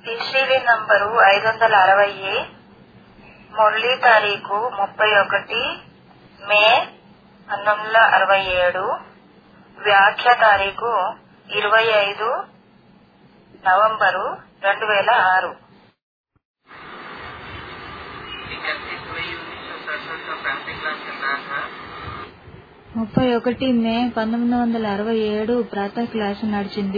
టీసీడీ number ఐదు వందల అరవై మురళీ తారీఖు ముప్పై ఒకటి మే పంతొమ్మిది వందల అరవై ఏడు వ్యాఖ్య తారీఖు ఇరవై ఐదు నవంబరు రెండు వేల ఆరు इकतीस मई उन्नीस सौ सड़सठ का प्राप्ति क्लास चल रहा था ముప్పై ఒకటి మే పంతొమ్మిది వందల అరవై ఏడు ప్రాతः క్లాసు నడిచింది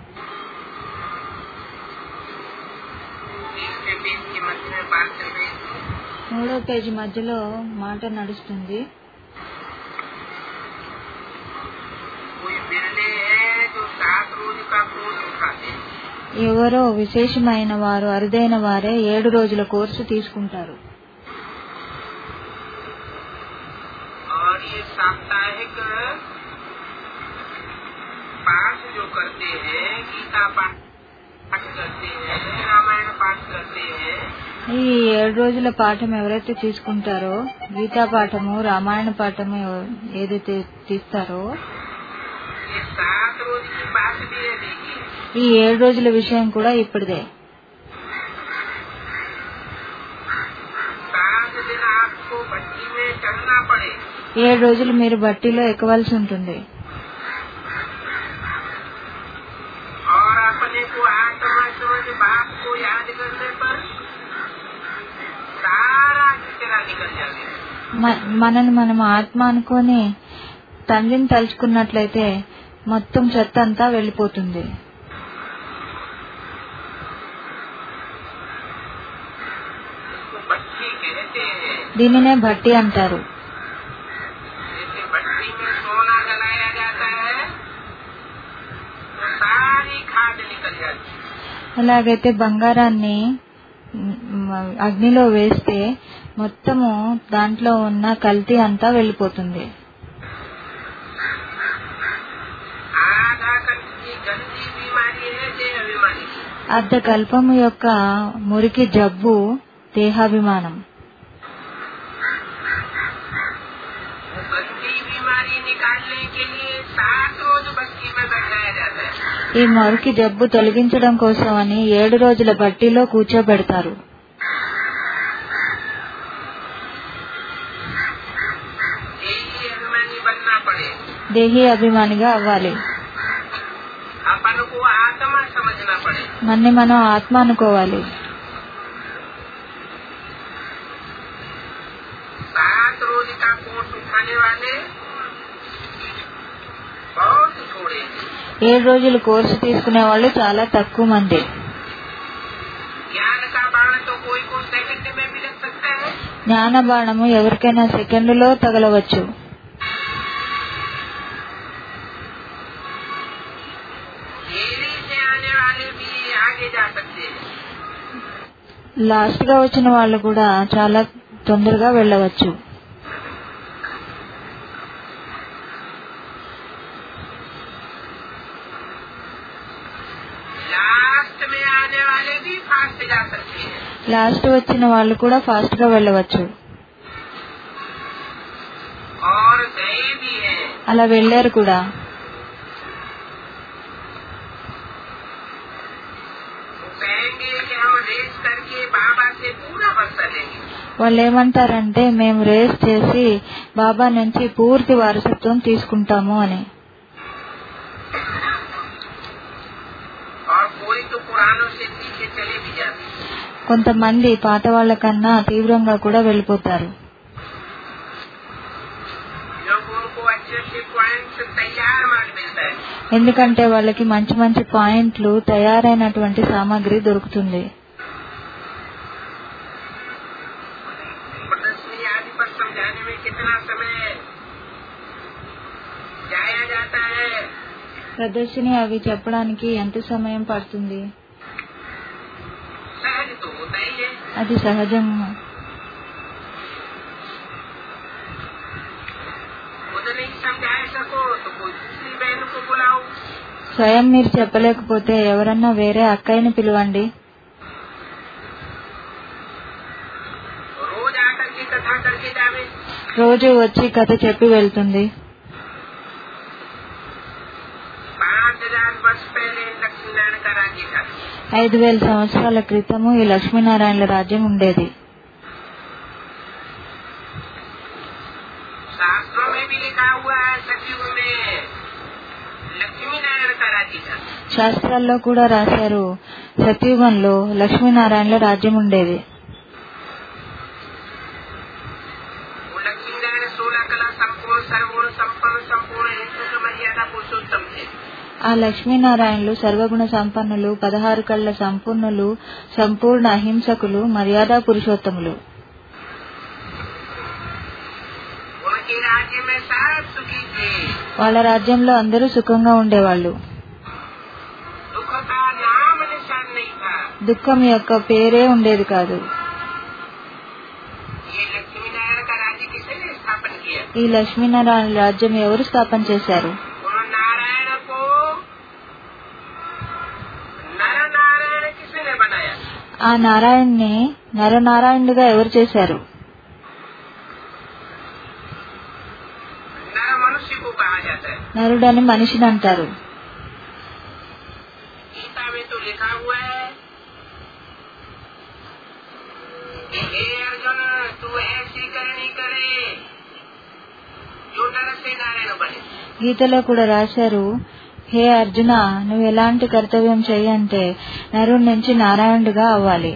तीसरे पेज की मध्य में बात चल रही थी మూడో పేజీ మధ్యలో మాట నడుస్తుంది कोई बिरले हैं जो सात रोज का कोर्स उठाते हैं ఎవరో విశేషమైన వారు అరుదైన వారే ఏడు రోజుల కోర్సు తీసుకుంటారు और ये साप्ताहिक पाठ जो करते हैं गीता पाठ करते हैं रामायण पाठ करते हैं ఈ ఏడు రోజుల పాఠం ఎవరైతే తీసుకుంటారో గీతా పాఠము రామాయణ పాఠము ఎవ- ఏదైతే తీస్తారో ये सात रोज की बात भी है देखिए ఈ ఏడు రోజుల విషయం కూడా ఇప్పటిదే सात दिन आपको भट्टी में चलना पड़े ఏడు రోజులు మీరు బట్టీలో ఎక్కవలసి ఉంటుంది और अपने को आत्मा समझ बाप को याद करने पर सारा कचरा निकल जाएगा మ- మనని మనం ఆత్మ అనుకొని తండ్రిని తలుచుకున్నట్లయితే మొత్తం చెత్త అంతా వెళ్ళిపోతుంది इसको भट्टी कहते हैं దీనినే భట్టి అంటారు जैसे भट्टी में सोना जलाया जाता है तो सारी खाद निकल जाती है ఎలాగైతే బంగారాన్ని మ్, అగ్నిలో వేస్తే మొత్తము దాంట్లో ఉన్న కల్తీ అంతా వెళ్ళిపోతుంది आधा कंठ की गंदी बीमारी है देह बीमारी అర్ధ కల్పము యొక్క మురికి జబ్బు దేహాభిమానం वो गंदी बीमारी निकालने के लिए सात रोज बस्ती में बैठाया जाता है ఈ మురికి జబ్బు తొలగించడం కోసం అని ఏడు రోజుల బట్టీలో కూర్చోబెడతారు यही अभिमानी बनना पड़े దేహీ అభిమానిగా అవ్వాలి अपन को आत्मा समझना पड़े మన్ని మనం ఆత్మ అనుకోవాలి सात रोज का कोर्स उठाने वाले बहुत थोड़े हैं। ఏడు రోజులు కోర్సు తీసుకునే వాళ్ళు చాలా తక్కువ మంది ज्ञान का बाण तो कोई को सेकंड में भी लग सकता है జ్ఞాన బాణము ఎవరికైనా సెకండ్లో తగలవచ్చు देरी से आने वाले भी आगे जा सकते हैं లాస్ట్ గా వచ్చిన వాళ్ళు కూడా చాలా తొందరగా వెళ్ళవచ్చు लास्ट में आने वाले भी फास्ट जा सकते हैं లాస్ట్ వచ్చిన వాళ్ళు కూడా ఫాస్ట్ గా వెళ్ళవచ్చు और गए भी हैं అలా వెళ్ళారు కూడా वो कहेंगे कि हम रेस करके बाबा से पूरा वर्षा लेंगे వాళ్ళు ఏమంటారంటే మేము రేస్ చేసి బాబా నుంచి పూర్తి వారసత్వం తీసుకుంటాము అని और कोई तो पुरानों से पीछे चले भी जाते हैं। కొంతమంది పాత వాళ్ళ కన్నా తీవ్రంగా కూడా వెళ్ళిపోతారు क्योंकि उनको अच्छे अच्छे पॉइंट तैयार माल मिलता है ఎందుకంటే వాళ్ళకి మంచి మంచి పాయింట్లు తయారైనటువంటి సామాగ్రి దొరుకుతుంది प्रदर्शनी आदि पर समझाने में कितना समय जाया जाता है ప్రదర్శని అవి చెప్పడానికి ఎంత సమయం పడుతుంది सहज तो होता ही है అది సహజం खुद नहीं समझा सको तो कोई दूसरी बहन को बुलाओ స్వయం మీరు చెప్పలేకపోతే ఎవరన్నా వేరే అక్కయ్యని పిలవండి रोज आकर के कथा करके जावे రోజు వచ్చి కథ చెప్పి వెళ్తుంది पांच पाँच हजार वर्ष पहले लक्ष्मी नारायण का राज्य था ఐదు వేల సంవత్సరాల క్రితము ఈ లక్ష్మీనారాయణల రాజ్యం ఉండేది शास्त्रों में भी लिखा हुआ है सतयुग में लक्ष्मी नारायण का राज्य था శాస్త్రాల్లో కూడా రాశారు సత్యుగంలో లక్ష్మీనారాయణల రాజ్యం ఉండేది वो लक्ष्मी नारायण सोलह कला संपूर्ण सर्वगुण संपन्न संपूर्ण हिंदू का मर्यादा पुरुषोत्तम थे ఆ లక్ష్మీనారాయణలు సర్వగుణ సంపన్నులు పదహారు కళ్ళ సంపూర్ణులు సంపూర్ణ అహింసకులు మర్యాదా పురుషోత్తములు उनके राज्य में सब सुखी थे వాళ్ళ రాజ్యంలో అందరూ సుఖంగా ఉండేవాళ్ళు दुख का नाम निशान नहीं था దుఃఖం యొక్క పేరే ఉండేది కాదు ये लक्ष्मी नारायण का राज्य किसने स्थापन किया ఈ లక్ష్మీనారాయణ రాజ్యం ఎవరు స్థాపన చేశారు उन नारायण को नर नारायण किसने बनाया ఆ నారాయణ్ని నరనారాయణుడిగా ఎవరు చేశారు नर मनुष्य को कहा जाता है నరుడని మనిషిని అంటారు गीता में तो लिखा हुआ है कि हे अर्जुन तू ऐसी करनी करे जो नर से नारायण बने గీతలో కూడా రాశారు హే అర్జున నువ్వు ఎలాంటి కర్తవ్యం చెయ్యంటే నరుడి నుంచి నారాయణుడిగా అవ్వాలి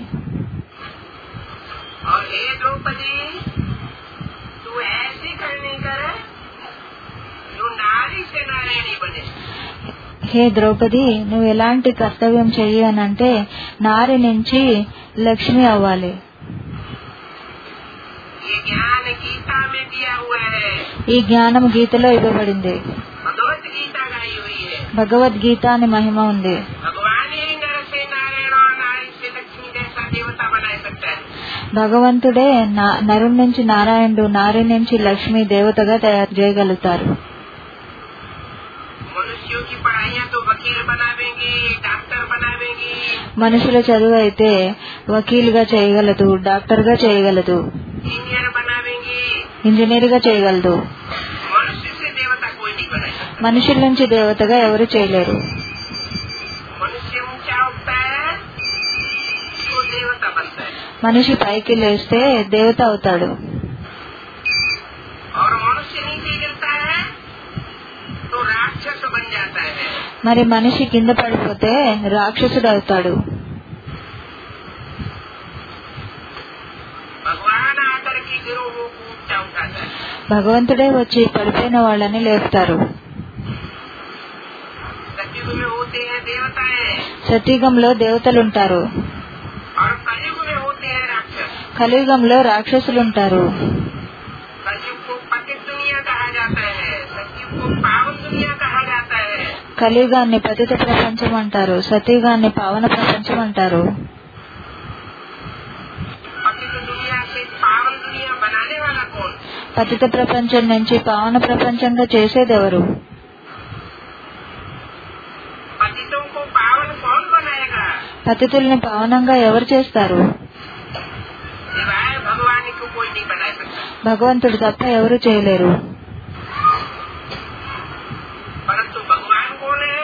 और हे द्रौपदी तू ऐसी करनी करे जो नारी से नारायणी बने హే ద్రౌపది నువ్వు ఎలాంటి కర్తవ్యం చెయ్యి అని అంటే నారి నుంచి లక్ష్మి అవ్వాలి ये ज्ञान गीता में दिया हुआ है ఈ జ్ఞానం గీతలో ఇవ్వబడింది भगवत गीता गाई हुई है భగవద్గీత అని మహిమ ఉంది भगवान ही नर से नारायण और नारी से लक्ष्मी जैसा देवता बना सकता है భగవంతుడే నా- నరుడి నుంచి నారాయణుడు నారి నుంచి లక్ష్మి దేవతగా తయారు చేయగలుగుతారు मनुष्यों की पढ़ाइयाँ तो वकील बनावेंगी डॉक्टर बनावेंगी మనుషుల చదువు అయితే వకీలుగా చేయగలదు డాక్టర్గా చేయగలదు इंजीनियर बनावेंगी ఇంజనీర్ గా చేయగలదు मनुष्य से देवता कोई नहीं बना सकता మనుషుల నుంచి దేవతగా ఎవరు చేయలేరు मनुष्य ऊंचा उठता है तो देवता बनता है మనిషి పైకి లేస్తే దేవత అవుతాడు और मनुष्य नीचे गिरता है तो राक्षस बन जाता है మరి మనిషి కింద పడిపోతే రాక్షసుడు అవుతాడు भगवान आकर के गिरोहों को ऊंचा उठाता है భగవంతుడే వచ్చి పడిపోయిన వాళ్ళని లేపుతారు सतयुग में होते हैं देवताएं సత్యుగంలో దేవతలుంటారు और कलयुग में होते हैं राक्षस కలియుగంలో రాక్షసులుంటారు कलयुग को पतित दुनिया कहा जाता है सतयुग को पावन दुनिया कहा जाता है కలియుగాన్ని పతిత ప్రపంచం అంటారు సతయుగాన్ని పావన ప్రపంచం అంటారు पतित दुनिया से पावन दुनिया बनाने वाला कौन పతిత ప్రపంచం నుంచి పావన ప్రపంచంగా చేసేదెవరు पतितों को पावन कौन बनाएगा పతితుల్ని పావనంగా ఎవరు చేస్తారు सिवाय भगवान को कोई नहीं बना सकता భగవంతుడు తప్ప ఎవరు చేయలేరు परंतु भगवान कौन है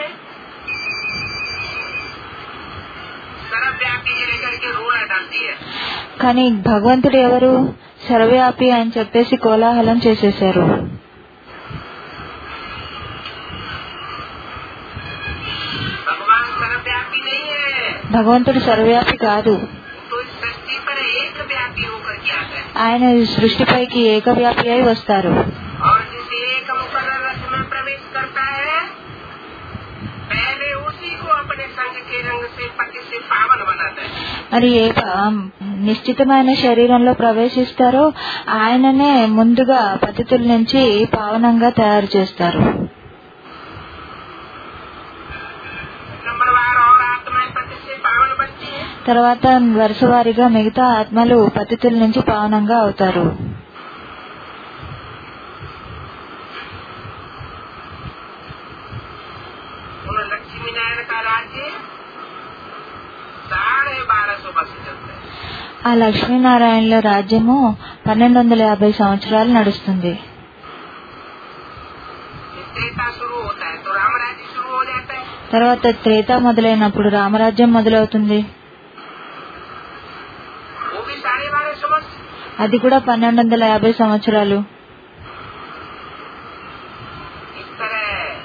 सर्वव्यापी लेकर के रोड़ा डालती है కానీ భగవంతుడు ఎవరు సర్వవ్యాపి అని చెప్పేసి కోలాహలం చేసేశారు भगवान सर्वव्यापी नहीं है భగవంతుడు సర్వవ్యాపి కాదు तो इस सृष्टि पर एक व्यापी होकर के आता है ఆయన ఈ సృష్టిపైకి ఏకవ్యాపి అయి వస్తారు और जिस एक मुकर्र रथ में प्रवेश करता है पहले उसी को अपने संग के रंग से पति से पावन बनाता है మరి ఏ ప- నిశ్చితమైన శరీరంలో ప్రవేశిస్తారో ఆయననే ముందుగా పతితుల నుంచి పావనంగా తయారు చేస్తారు नंबरवार और आत्माएं पति से पावन बनती है తర్వాత వరుసవారీగా మిగతా ఆత్మలు పతితుల నుంచి పావనంగా అవుతారు उन लक्ष्मी नारायण का राज्य साढ़े बारह सौ वर्ष चलता है ఆ లక్ష్మీనారాయణల రాజ్యము పన్నెండు వందల యాభై సంవత్సరాలు నడుస్తుంది त्रेता शुरू होता है तो राम राज्य शुरू हो जाता है తర్వాత త్రేత మొదలైనప్పుడు రామరాజ్యం మొదలవుతుంది वो भी साढ़े बारह सौ वर्ष అది కూడా పన్నెండు వందల యాభై సంవత్సరాలు इस तरह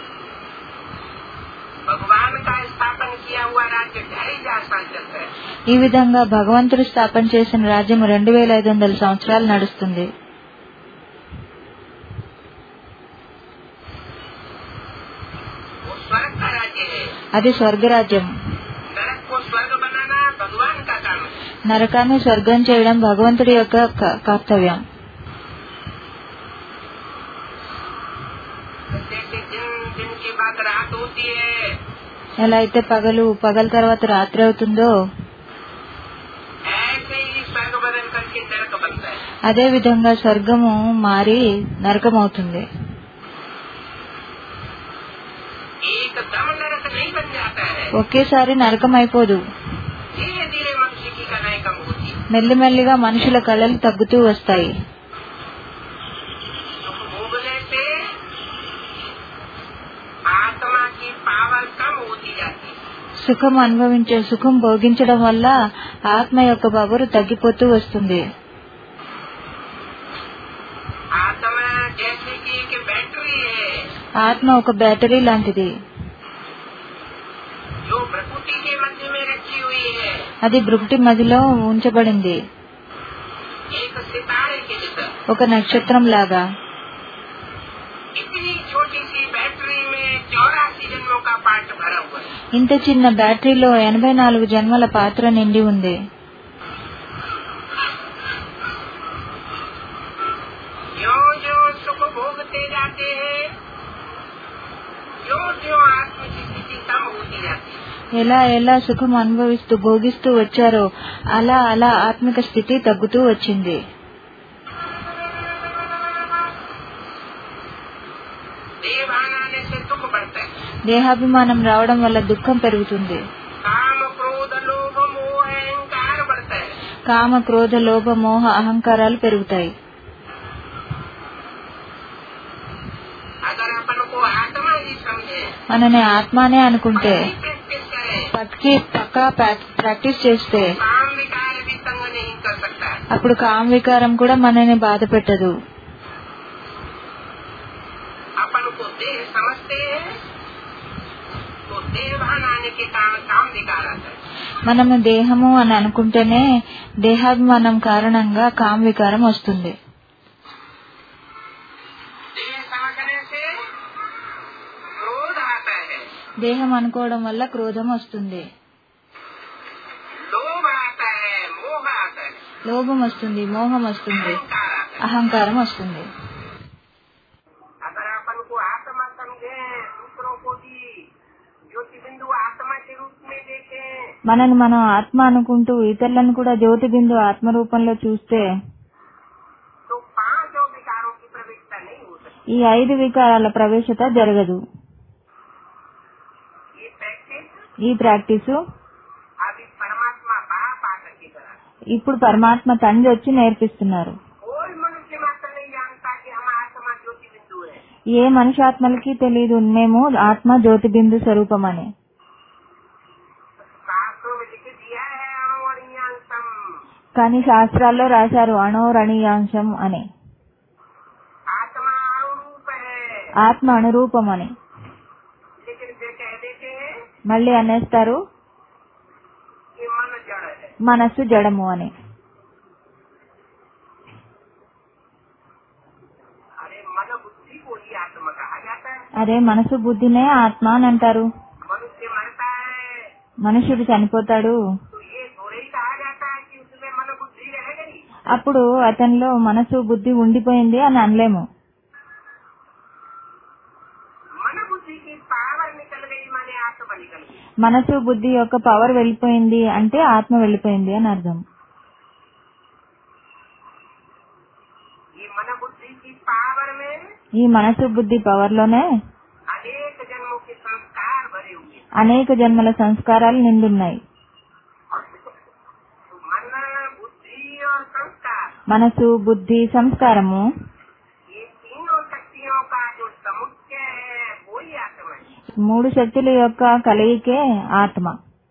भगवान का स्थापन किया हुआ राज्य ढाई हजार साल चलता है ఈ విధంగా భగవంతుడు స్థాపన చేసిన రాజ్యం రెండు వేల ఐదు వందల సంవత్సరాలు నడుస్తుంది वो स्वर्ग का राज्य है అది స్వర్గరాజ్యం नरक को स्वर्ग बनाना भगवान का काम है నరకాన్ని స్వర్గం చేయడం భగవంతుడి యొక్క క- కర్తవ్యం जैसे दिन दिन के बाद रात होती है ఎలా అయితే పగలు పగల తర్వాత రాత్రి అవుతుందో ऐसे ही स्वर्ग बदल करके नरक बनता है అదే విధంగా స్వర్గము మారి నరకం అవుతుంది एकदम नरक नहीं बन जाता है ఒకేసారి నరకం అయిపోదు धीरे धीरे मनुष्य की कलाई कम होती है మెల్లిమెల్లిగా మనుషుల కళలు తగ్గుతూ వస్తాయి सुख भोगने से आत्मा की पावर कम होती जाती है సుఖం అనుభవించే సుఖం భోగించడం వల్ల ఆత్మ యొక్క పవరు తగ్గిపోతూ వస్తుంది आत्मा जैसे कि एक बैटरी है ఆత్మ ఒక బ్యాటరీ లాంటిది जो प्रकृति के मध्य में रखी हुई है అది బ్రుకుటి మదిలో ఉంచబడింది एक सितारे के जैसा ఒక నక్షత్రం లాగా इतनी छोटी सी बैटरी में चौरासी जन्मों का पार्ट भरा हुआ है ఇంత చిన్న బ్యాటరీలో ఎనభై నాలుగు జన్మల పాత్ర నిండి ఉంది जो जो सुख भोगते जाते हैं जो जो आत्म की स्थिति कम होती जाती है ఎలా ఎలా సుఖం అనుభవిస్తూ భోగిస్తూ వచ్చారో అలా అలా ఆత్మిక స్థితి తగ్గుతూ వచ్చింది देवान आने से दुख बढ़ता है దేహాభిమానం రావడం వల్ల దుఃఖం పెరుగుతుంది काम क्रोध लोभ मोह अहंकार बढ़ता है కామ క్రోధ లోభ మోహ అహంకారాలు పెరుగుతాయి अगर अपन को आत्मा ही समझे మనని ఆత్మానే అనుకుంటే प्रैक्टिस करें పక్కి పక్కా ప్రా- ప్రాక్టీస్ చేస్తే काम विकार भी तंग नहीं कर सकता అప్పుడు కామ వికారం కూడా మనని బాధ పెట్టదు अपन को देह समझते हैं तो देवान आने के कारण काम विकार आता है మనము దేహము అని అనుకుంటేనే దేహాభిమానం కారణంగా కామ వికారం వస్తుంది देह समझने से क्रोध आता है దేహం అనుకోవడం వల్ల క్రోధం వస్తుంది लोभ आता है मोह आता है లోభం వస్తుంది మోహం వస్తుంది अहंकार आता है అహంకారం వస్తుంది अगर अपन को आत्मा समझे दूसरों को भी ज्योति बिंदु आत्मा के रूप में देखें మనని మనం ఆత్మ అనుకుంటూ ఇతరులను కూడా జ్యోతి బిందు ఆత్మ రూపంలో చూస్తే तो पांचों विकारों की प्रवेशता नहीं हो सकती ఈ ఐదు వికారాల ప్రవేశత జరగదు ये प्रैक्टिस ఈ ప్రాక్టీసు अभी परमात्मा बाप आकर के करा ఇప్పుడు పరమాత్మ తండ్రి వచ్చి నేర్పిస్తున్నారు कोई मनुष्य मात्र नहीं जानता कि हम आत्मा ज्योति बिंदु है ఏ మనుషాత్మలకి తెలియదు మేము ఆత్మ జ్యోతి బిందు స్వరూపం అని शास्त्रों में लिख दिया है अणुवणीयांशम కానీ శాస్త్రాల్లో రాశారు అణోరణీయాంశం అని आत्मा अनुरूप है ఆత్మ అనురూపం అని लेकिन वे कह देते हैं మళ్ళీ అనేస్తారు कि मन जड़ है మనస్సు జడము అని अरे मन बुद्धि को ही आत्मा कहा जाता है అదే మనసు బుద్ధినే ఆత్మ అని అంటారు मनुष्य मरता है మనుషుడు చనిపోతాడు तो ये थोड़े ही कहा जाता है कि उसमें मन बुद्धि रह गई అప్పుడు అతనిలో మనసు బుద్ధి ఉండిపోయింది అని అనలేము मन बुद्धि की पावर निकल गई माने आत्मा निकल गई మనసు బుద్ధి యొక్క పవర్ వెళ్ళిపోయింది అంటే ఆత్మ వెళ్ళిపోయింది అని అర్థం ये मन बुद्धि की पावर में ఈ మనసు బుద్ధి పవర్ లోనే अनेक जन्मों के संस्कार भरे हुए हैं। అనేక జన్మల సంస్కారాలు నిండున్నాయి तो मन बुद्धि और संस्कार మనసు బుద్ధి సంస్కారము ये तीनों शक्तियों का जो समुच्चय है वही आत्मा है మూడు శక్తుల యొక్క కలయికే ఆత్మ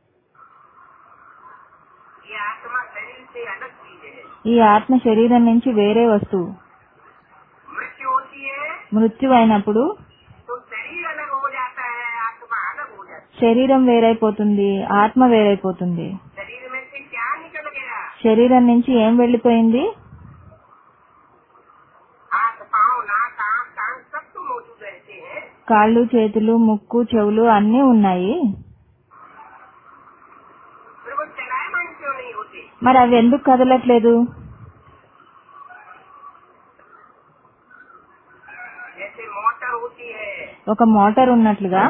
ये आत्मा शरीर से अलग चीज है ఈ ఆత్మ శరీరం నుంచి వేరే వస్తువు मृत्यु होती है మృత్యు అయినప్పుడు तो शरीर अलग हो जाता है आत्मा अलग हो जाती శరీరం వేరైపోతుంది ఆత్మ వేరైపోతుంది है शरीर में से क्या निकल गया శరీరం నుంచి ఏం వెళ్లిపోయింది हाथ पाँव नाक आँख कान सब तो मौजूद रहते हैं కాళ్ళు చేతులు ముక్కు చెవులు అన్నీ ఉన్నాయి फिर वो चलायमान क्यों नहीं होते మరి అవి ఎందుకు కదలట్లేదు जैसे मोटर होती है ఒక మోటార్ ఉన్నట్లుగా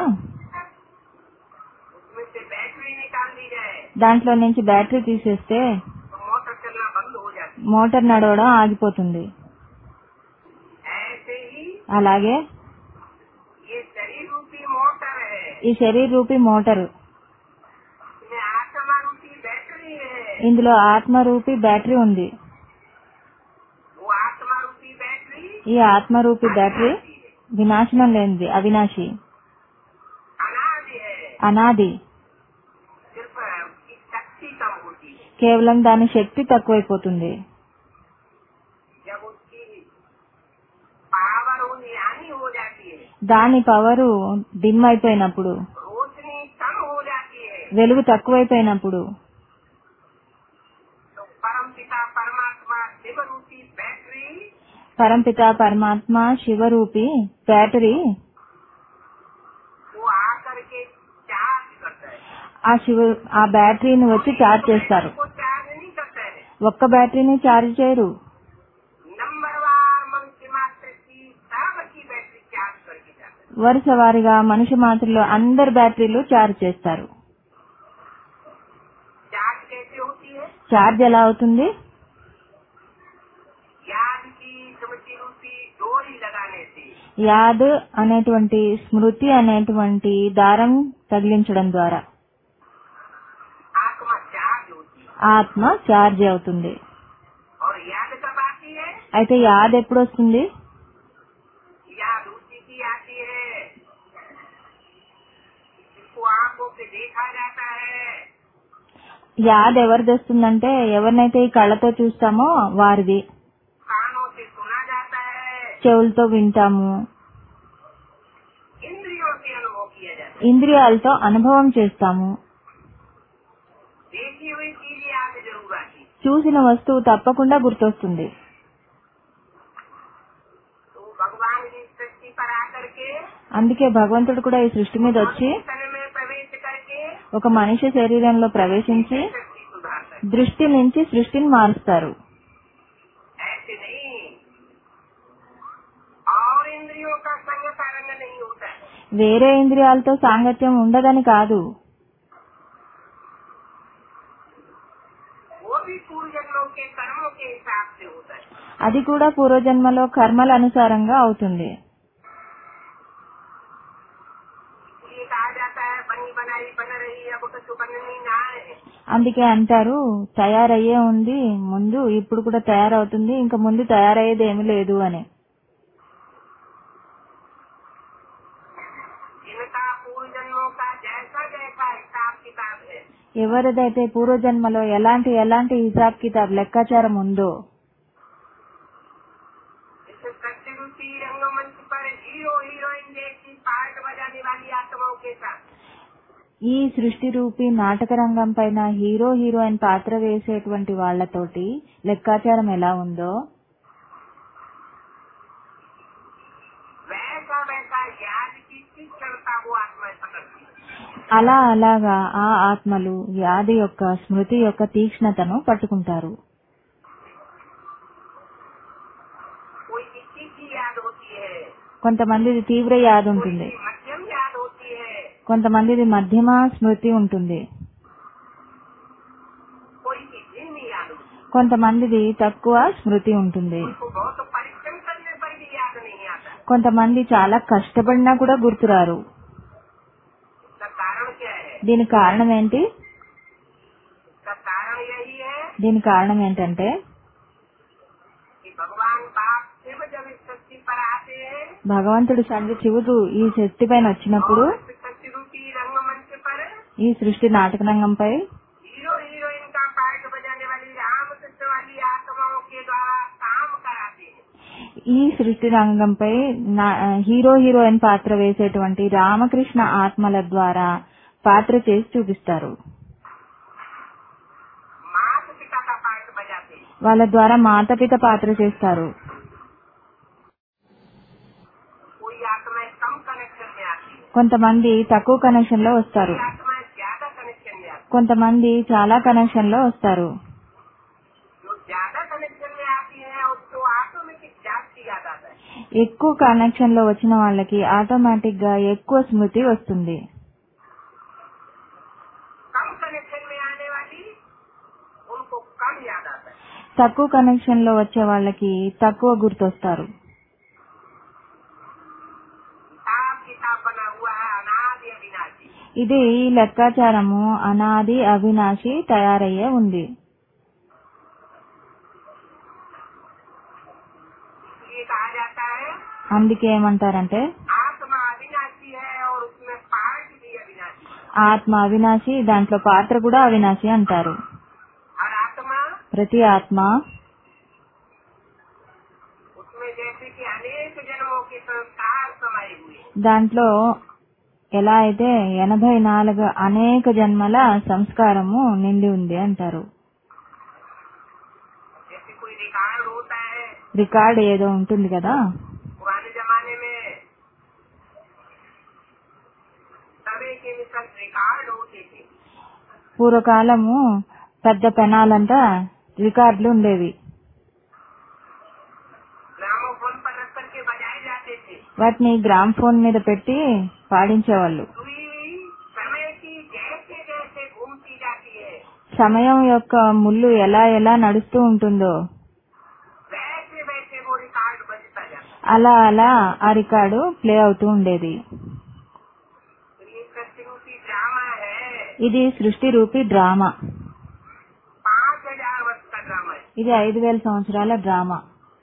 उसमें से बैटरी निकाल दी जाए దాంట్లో నుంచి బ్యాటరీ తీసేస్తే तो मोटर चलना बंद हो जाती మోటార్ నడవడం ఆగిపోతుంది है ऐसे ही అలాగే ये शरीर रूपी मोटर है ఈ శరీర రూపి మోటారు इसमें आत्मा रूपी बैटरी है ఇందులో ఆత్మ రూపి బ్యాటరీ ఉంది वो आत्मा रूपी बैटरी ఈ ఆత్మ రూపి బ్యాటరీ వినాశనం లేనిది అవినాశి अनादि है అనాది सिर्फ उसकी शक्ति कम होती है కేవలం దాని శక్తి తక్కువైపోతుంది जब उसकी पावर यानी हो जाती है దాని పవరు డిమ్ అయిపోయినప్పుడు रोशनी कम हो जाती है వెలుగు తక్కువైపోయినప్పుడు तो परम पिता परमात्मा शिव रूपी बैटरी పరంపిత పరమాత్మ శివరూపి బ్యాటరీ वो आकर के चार्ज करता है ఆ శివ ఆ బ్యాటరీని వచ్చి ఛార్జ్ చేస్తారు को चार्ज नहीं करता है ఒక్క బ్యాటరీని ఛార్జ్ చేయరు नंबरवार मनुष्य मात्र की सब की बैटरी चार्ज करके जाता है వరుస వారిగా మనిషి మాత్రలో అందరి బ్యాటరీలు ఛార్జ్ చేస్తారు चार्ज कैसे होती है ఛార్జ్ ఎలా అవుతుంది याद की स्मृति रूपी डोरी लगाने से యాద్ అనేటువంటి స్మృతి అనేటువంటి దారం తగిలించడం ద్వారా आत्मा चार्ज होती है ఆత్మ ఛార్జ్ అవుతుంది और याद कब आती है అయితే యాద్ ఎప్పుడు వస్తుంది याद उसी की आती है जिसको आंखों से देखा जाता है యాద్ ఎవరిది వస్తుందంటే ఎవరినైతే ఈ కళ్ళతో చూస్తామో వారిది कानों से सुना जाता है చెవులతో వింటాము इंद्रियों से अनुभव किया जाता ఇంద్రియాలతో అనుభవం చేస్తాము है देखी हुई चीज याद जरूर आती है చూసిన వస్తువు తప్పకుండా గుర్తొస్తుంది तो भगवान की सृष्टि पर आकर के అందుకే భగవంతుడు కూడా ఈ సృష్టి మీద వచ్చి तन में प्रवेश करके ఒక మనిషి శరీరంలో ప్రవేశించి सृष्टि सुधारता है దృష్టి నుంచి సృష్టిని మారుస్తారు ऐसे नहीं और इंद्रियों का संग सारंग नहीं होता है వేరే ఇంద్రియాలతో సాంగత్యం ఉండదని కాదు वो भी पूर्व जन्मों के कर्मों के हिसाब से होता है అది కూడా పూర్వజన్మలో కర్మల అనుసారంగా అవుతుంది ये कहा जाता है बनी बनाई बन रही अब कुछ बननी ना है అందుకే అంటారు తయారయ్యే ఉంది ముందు ఇప్పుడు కూడా తయారవుతుంది ఇంకా ముందు తయారయ్యేది ఏమీ లేదు అని इनका पूर्व जन्मों का जैसा जैसा हिसाब किताब है ఎవరిదైతే పూర్వజన్మలో ఎలాంటి ఎలాంటి హిసాబ్ కితాబ్ లెక్కాచారం ఉందో इस सत्य रूपी रंगमंच पर हीरो हीरोइन जैसी पार्ट बजाने वाली आत्माओं के साथ ఈ సృష్టి రూపి నాటక రంగం పైన హీరో హీరోయిన్ పాత్ర వేసేటువంటి వాళ్లతోటి లెక్కాచారం ఎలా ఉందో वैसा वैसा याद की किस क्षमता वो आत्माएं पकड़ती है అలా అలాగా ఆ ఆత్మలు వ్యాధి యొక్క స్మృతి యొక్క తీక్ష్ణతను పట్టుకుంటారు कोई की तीखी याद होती है కొంతమందిది తీవ్ర యాద్ कोई ఉంటుంది की मध्यम याद होती है కొంతమందిది మధ్యమ స్మృతి ఉంటుంది कोई की धीमी याद होती है కొంతమందిది తక్కువ స్మృతి ఉంటుంది उनको बहुत परिश्रम करने पर भी याद नहीं आता కొంతమంది చాలా కష్టపడినా కూడా గుర్తురారు इसका कारण क्या है దీని కారణం ఏంటి इसका कारण यही है దీని కారణం ఏంటంటే कि भगवान बाप शिव जब इस सृष्टि पर आते हैं భగవంతుడు సంధి శివుడు ఈ శక్తి పైన వచ్చినప్పుడు और इस ఈ సృష్టి నాటక రంగంపై हीरो हीरोइन का पार्ट बजाने वाली रामकृष्ण वाली आत्माओं के द्वारा काम कराते हैं ఈ సృష్టి రంగంపై నా- హీరో హీరోయిన్ పాత్ర వేసేటువంటి రామకృష్ణ ఆత్మల ద్వారా పాత్ర చేసి చూపిస్తారు माता पिता का पार्ट बजाते हैं వాళ్ళ ద్వారా మాతపిత పాత్ర చేస్తారు कोई आत्माएं कम कनेक्शन में आती है కొంతమంది తక్కువ కనెక్షన్ లో వస్తారు कोई आत्माएं ज्यादा कनेक्शन में आती కొంతమంది చాలా కనెక్షన్ లో వస్తారు है जो ज्यादा कनेक्शन में आती है उसको ऑटोमेटिक जाति याद आता है ఎక్కువ కనెక్షన్ లో వచ్చిన వాళ్ళకి ఆటోమేటిక్ గా ఎక్కువ స్మృతి వస్తుంది कम कनेक्शन में आने वाली उनको कम याद आता है తక్కువ కనెక్షన్ లో వచ్చే వాళ్ళకి తక్కువ గుర్తొస్తారు हिसाब किताब बना हुआ है अनादि अविनाशी ఇది ఈ లెక్కాచారము అనాది అవినాశి తయారయ్యే ఉంది इसलिए कहा जाता है అందుకే ఏమంటారంటే आत्मा अविनाशी है और उसमें पार्ट भी अविनाशी है। ఆత్మ అవినాశి దాంట్లో పాత్ర కూడా అవినాశి అంటారు और आत्मा ప్రతి ఆత్మ उसमें जैसे कि अनेक जन्मों के संस्कार समाये हुए हैं। దాంట్లో ఎలా అయితే ఎనభై నాలుగు అనేక జన్మల సంస్కారము నిండి ఉంది అంటారు जैसे कोई रिकॉर्ड होता है రికార్డ్ ఏదో ఉంటుంది కదా पुराने जमाने में समय के मिशन रिकॉर्ड होते थे పూర్వకాలము పెద్ద పెనాలంతా రికార్డులు ఉండేవి ग्रामोफोन पर रख करके बजाए जाते थे వాటిని గ్రామ్ ఫోన్ మీద పెట్టి పాడించేవాళ్ళు सुई समय की जैसे जैसे घूमती जाती है సమయం యొక్క ముళ్ళు ఎలా ఎలా నడుస్తూ ఉంటుందో वैसे वैसे वो रिकॉर्ड बजता जाता అలా అలా ఆ రికార్డు ప్లే అవుతూ ఉండేది तो ये सत्यरूपी ड्रामा है ఇది సృష్టి రూపి డ్రామా पाँच हजार वर्ष का ड्रामा है ఇది ఐదు వేల సంవత్సరాల డ్రామా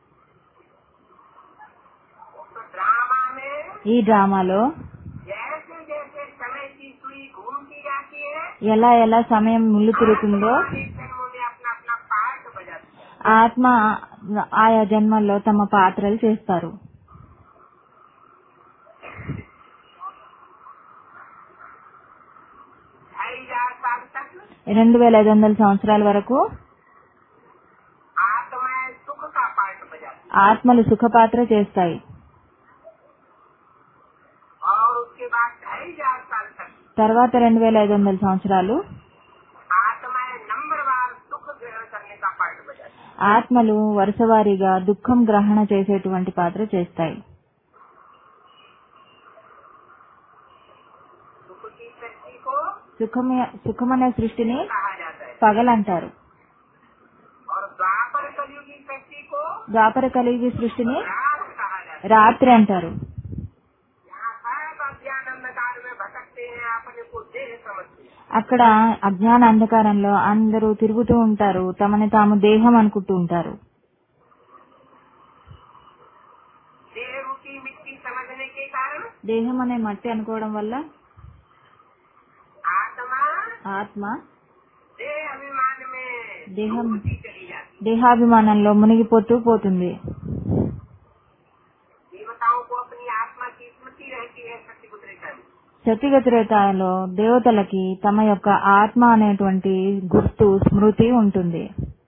तो ड्रामा में ఈ డ్రామాలో जैसे जैसे समय की सुई घूमती जाती है ఎలా ఎలా సమయం ముళ్ళు తిరుగుతుందో अनेक जन्मों में अपना अपना पार्ट बजाती है ఆత్మ ఆయా జన్మల్లో తమ పాత్రలు చేస్తారు ढाई हजार साल तक రెండు వేల ఐదు వందల సంవత్సరాల వరకు आत्माएं सुख का पार्ट बजाती ఆత్మలు సుఖపాత్ర చేస్తాయి है। और उसके बाद ढाई हजार साल तक తర్వాత రెండు వేల ఐదు వందల సంవత్సరాలు आत्माएं नंबरवार सुख ग्रहण करने का पार्ट बजाती है। ఆత్మలు వరుసవారీగా దుఃఖం గ్రహణ చేసేటువంటి పాత్ర చేస్తాయి सुख की शक्ति को సుఖమే సుఖమనే సృష్టిని कहा जाता है పగలంటారు और द्वापर कलयुग की शक्ति को ద్వాపర కలిగి సృష్టిని रात कहा जाता है రాత్రి అంటారు यहाँ सब अज्ञान अंधकार में भटकते हैं अपने को देह समझते हैं అక్కడ అజ్ఞాన అంధకారంలో అందరూ తిరుగుతూ ఉంటారు తమని తాము దేహం అనుకుంటూ ఉంటారు देह रूपी मिट्टी समझने के कारण దేహం అనే మట్టి అనుకోవడం వల్ల आत्मा ఆత్మ देह अभिमान में देहम- डूबती चली जाती దేహాభిమానంలో మునిగిపోతూ పోతుంది है। देवताओं को अपनी आत्मा की स्मृति रहती है सत्य गुजरेता में సతిగతిరేతాలో దేవతలకి తమ యొక్క ఆత్మ అనేటువంటి గుర్తు స్మృతి ఉంటుంది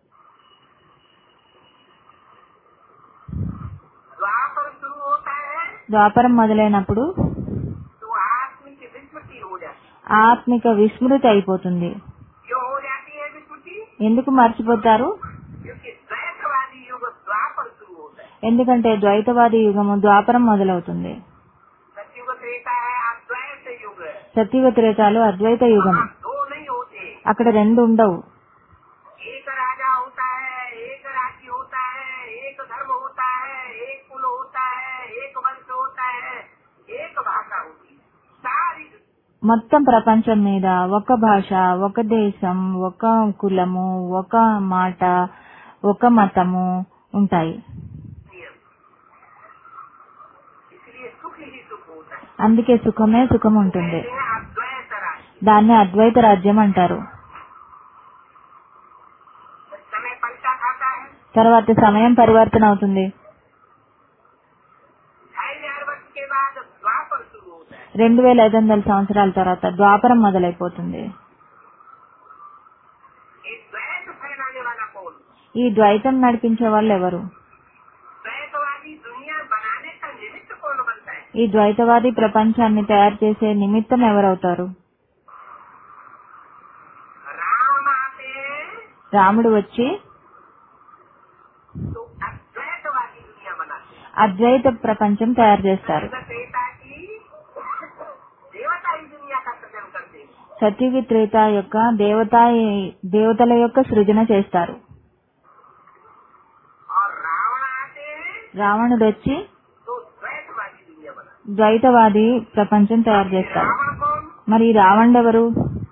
द्वापर शुरू होता है ద్వాపరం మొదలైనప్పుడు तो आत्मिक विस्मृति हो जाती ఆత్మిక విస్మృతి అయిపోతుంది है क्यों हो जाती है विस्मृति ఎందుకు మర్చిపోతారు क्योंकि द्वैतवादी युग द्वापर शुरू होता है ఎందుకంటే ద్వైతవాది యుగము ద్వాపరం మొదలవుతుంది सत्युग त्रेता है अद्वैत युग సత్యుగ త్రేతాలు అద్వైత యుగం वहाँ दो नहीं होते అక్కడ రెండు ఉండవు एक राजा होता है एक राज्य होता है एक धर्म होता है एक कुल होता है एक वंश होता है एक भाषा होती है सारी మొత్తం ప్రపంచం మీద ఒక భాష ఒక దేశం ఒక కులము ఒక మాట ఒక మతము ఉంటాయి नियम इसलिए सुख ही सुख होता है అందుకే సుఖమే సుఖం ఉంటుంది कहते हैं अद्वैत राज्य దాన్ని అద్వైత రాజ్యం అంటారు समय पलटा खाता है తర్వాత సమయం పరివర్తన అవుతుంది ढाई हजार वर्ष के बाद द्वापर शुरू होता है రెండు వేల ఐదు వందల సంవత్సరాల తర్వాత ద్వాపరం మొదలైపోతుంది एक द्वैत फैलाने वाला कौन ఈ ద్వైతం నడిపించే వాళ్ళు ఎవరు द्वैतवादी दुनिया बनाने का निमित्त कौन बनता है ఈ ద్వైతవాది ప్రపంచాన్ని తయారు చేసే నిమిత్తం ఎవరవుతారు राम आते हैं రాముడు వచ్చి तो अद्वैतवादी दुनिया बनाते हैं అద్వైత ప్రపంచం తయారు చేస్తారు त्रेता की देवताई दुनिया का सृजन करते हैं సత్యుగి త్రేత యొక్క దేవత దేవతల యొక్క సృజన చేస్తారు और रावण आते हैं రావణుడు వచ్చి तो द्वैतवादी दुनिया बनाते ద్వైతవాది ప్రపంచం తయారు हैं చేస్తారు रावण कौन మరి ఈ రావణుడెవరు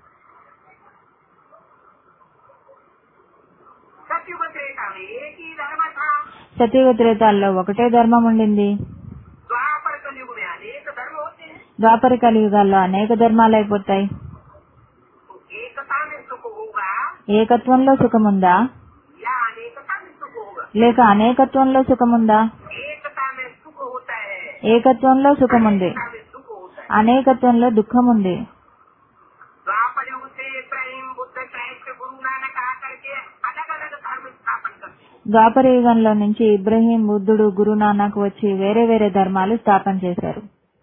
सत्युग त्रेता में एक ही धर्म था సత్యుగ త్రేతాల్లో ఒకటే ధర్మం ఉండింది द्वापर कलयुग में अनेक धर्म होते हैं ద్వాపర కలియుగాల్లో అనేక ధర్మాలు అయిపోతాయి तो एकता में सुख होगा ఏకత్వంలో సుఖముందా या अनेकता में सुख होगा లేక అనేకత్వంలో సుఖముందా एकता में सुख होता है ఏకత్వంలో సుఖముంది एकता में दुख होता है అనేకత్వంలో దుఃఖం ఉంది द्वापर युग से इब्राहिम बुद्ध क्राइस्ट गुरु नानक आकर के अलग अलग धर्म स्थापन करते हैं ద్వాపర యుగంలో నుంచి ఇబ్రహీం బుద్ధుడు గురునానక్ వచ్చి వేరే వేరే ధర్మాలు స్థాపన చేశారు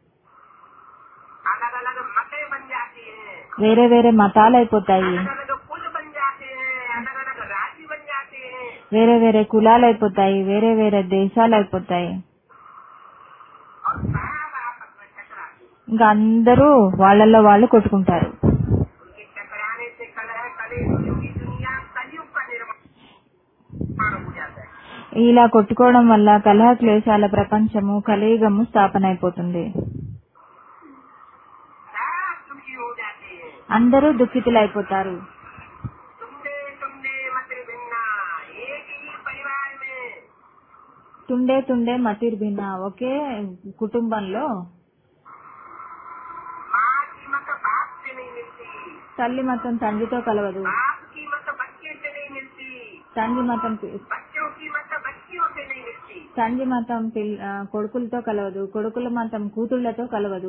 अलग अलग मतें बन जाती हैं వేరే వేరే మతాలు అయిపోతాయి अलग अलग कुल बन जाते हैं अलग अलग राज्य बन जाते हैं వేరే వేరే కులాలు అయిపోతాయి వేరే వేరే దేశాలు అయిపోతాయి और सब आपस में टकराते हैं ఇంకా అందరూ వాళ్ళల్లో వాళ్ళు కొట్టుకుంటారు उनके टकराने से कलह कले की दुनिया कलयुग का निर्माण हो जाता है ఇలా కొట్టుకోవడం వల్ల కలహ క్లేశాల ప్రపంచము కలియుగము స్థాపన అయిపోతుంది सब दुखी हो जाते हैं అందరూ దుఃఖితులైపోతారు तुमने तुमने मत भिन्ना एक ही परिवार में తుండే తుండే మతిర్ భిన్న ఒకే కుటుంబంలో माँ की मत बाप से नहीं मिलती తల్లి మతం తండ్రితో కలవదు बाप की मत बच्चे से नहीं मिलती తండ్రి మతం పి- बच्चों की मत बच्चियों से नहीं मिलती తండ్రి మతం పిల్- ఆ, కొడుకులతో కలవదు కొడుకుల మతం కూతుళ్లతో కలవదు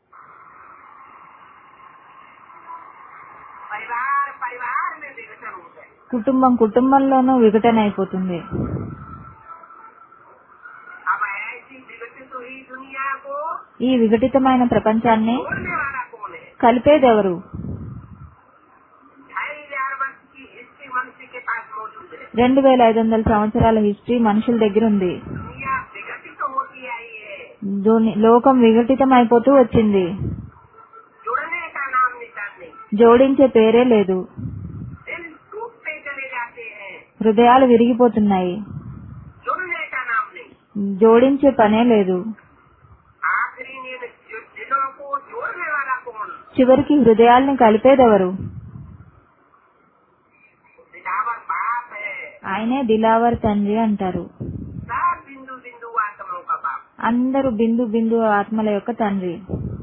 परिवार परिवार में विघटन होता है కుటుంబం కుటుంబంలోనూ విఘటన అయిపోతుంది अब ऐसी विघटित हुई दुनिया को ఈ విఘటితమైన ప్రపంచాన్ని जोड़ने वाला कौन है కలిపేదెవరు ढाई हजार वर्ष की हिस्ट्री मनुष्य के पास मौजूद है రెండు వేల ఐదు వందల సంవత్సరాల హిస్టరీ మనుషుల దగ్గర ఉంది दुनिया विघटित होती आई है దోని- లోకం విఘటితం అయిపోతూ వచ్చింది जुड़ने का नाम निशान नहीं జోడించే పేరే లేదు दिल टूटते चले जाते हैं హృదయాలు విరిగిపోతున్నాయి जुड़ने का नाम नहीं జోడించే పనే లేదు आखिरी ने जो- दिलों को जोड़ने वाला कौन చివరికి హృదయాల్ని కలిపేదెవరు दिलावर बाप है ఆయనే దిలావర్ తండ్రి అంటారు सब बिंदु बिंदु आत्माओं का बाप అందరూ బిందు బిందు ఆత్మల యొక్క తండ్రి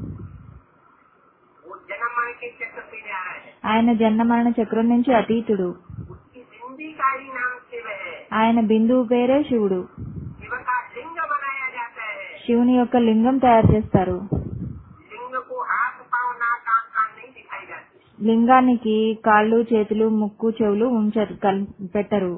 वो जन्म मरण के चक्र से जा रहा है ఆయన జన్మ మరణ చక్రం నుంచి అతీతుడు उसकी जिंदगी का ही नाम शिव है ఆయన బిందువు పేరే శివుడు शिव का लिंग बनाया जाता है శివుని యొక్క లింగం తయారు చేస్తారు लिंग को हाथ पाँव नाक आँख कान नहीं दिखाई जाती లింగానికి కాళ్ళు చేతులు ముక్కు చెవులు ఉంచరు కల్- పెట్టరు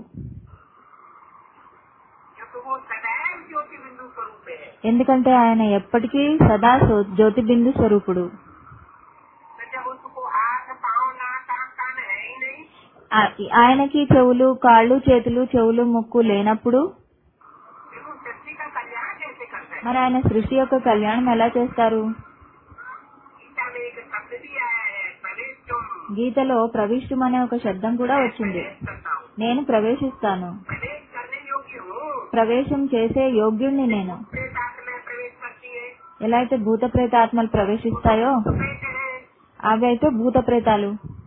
क्योंकि वो सदैव ज्योति बिंदु स्वरूप है ఎందుకంటే ఆయన ఎప్పటికీ సదా సో- జ్యోతిబిందు స్వరూపుడు तो जब उसको हाथ पाँव नाक आँख कान है ही नहीं ఆ- ఆయనకి చెవులు కాళ్ళు చేతులు చెవులు ముక్కు లేనప్పుడు फिर वो सृष्टि का कल्याण कैसे करता है మరి ఆయన సృష్టి యొక్క కళ్యాణం ఎలా చేస్తారు गीता में एक शब्द भी आया है प्रवेश तुम గీతలో ప్రవిష్టం అనే ఒక శబ్దం కూడా వచ్చింది प्रवेश करता हूँ నేను ప్రవేశిస్తాను प्रवेश करने योग्य हूँ ప్రవేశం చేసే యోగ్యుణ్ణి నేను प्रेत आत्मा प्रवेश करती है ఎలా అయితే భూత ప్రేతాత్మలు ప్రవేశిస్తాయో प्रेत है అవి అయితే భూత ప్రేతాలు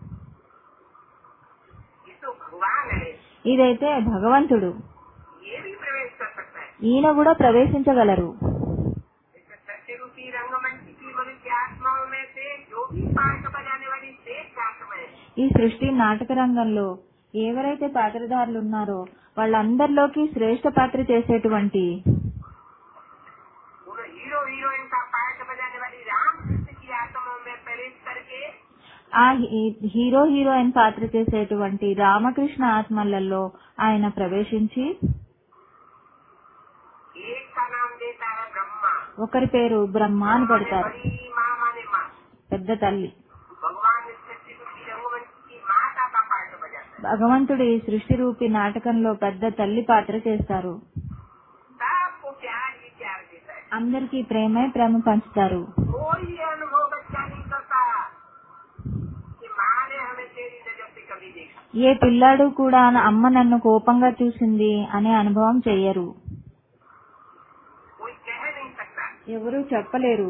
ये तो भगवान है ఇదైతే భగవంతుడు ये भी प्रवेश कर सकता है ఈయన కూడా ప్రవేశించగలరు इस सत्य रूपी रंगमंच की मनुष्य आत्माओं में से जो भी पाठ बजाने वाली ఈ సృష్టి నాటక రంగంలో ఎవరైతే పాత్రధారులు ఉన్నారో వాళ్ళందరిలోకి శ్రేష్ఠ పాత్ర చేసేటువంటి उन हीरो हीरोइन का पाठ बजाने वाली रामकृष्ण की आत्माओं में प्रवेश करके ఆ హీ- హీరో హీరోయిన్ పాత్ర చేసేటువంటి రామకృష్ణ ఆత్మలలో ఆయన ప్రవేశించి एक का नाम देता है ब्रह्मा ఒకరి పేరు బ్రహ్మ అని పెడతారు बड़ी माँ माने माँ పెద్ద తల్లి भगवान ने सृष्टि की रघुवंश की माता का पाठ बजाता है భగవంతుడి సృష్టి రూపి నాటకంలో పెద్ద తల్లి పాత్ర చేస్తారు सबको प्यार ही प्यार देता है అందరికీ ప్రేమే ప్రేమ పంచుతారు कोई ये अनुभव बच्चा नहीं करता कि माँ ने हमें तेरी नजर से कभी देखा ఏ పిల్లాడు కూడా అమ్మ నన్ను కోపంగా చూసింది అనే అనుభవం చెయ్యరు कोई कह नहीं सकता ఎవరూ చెప్పలేరు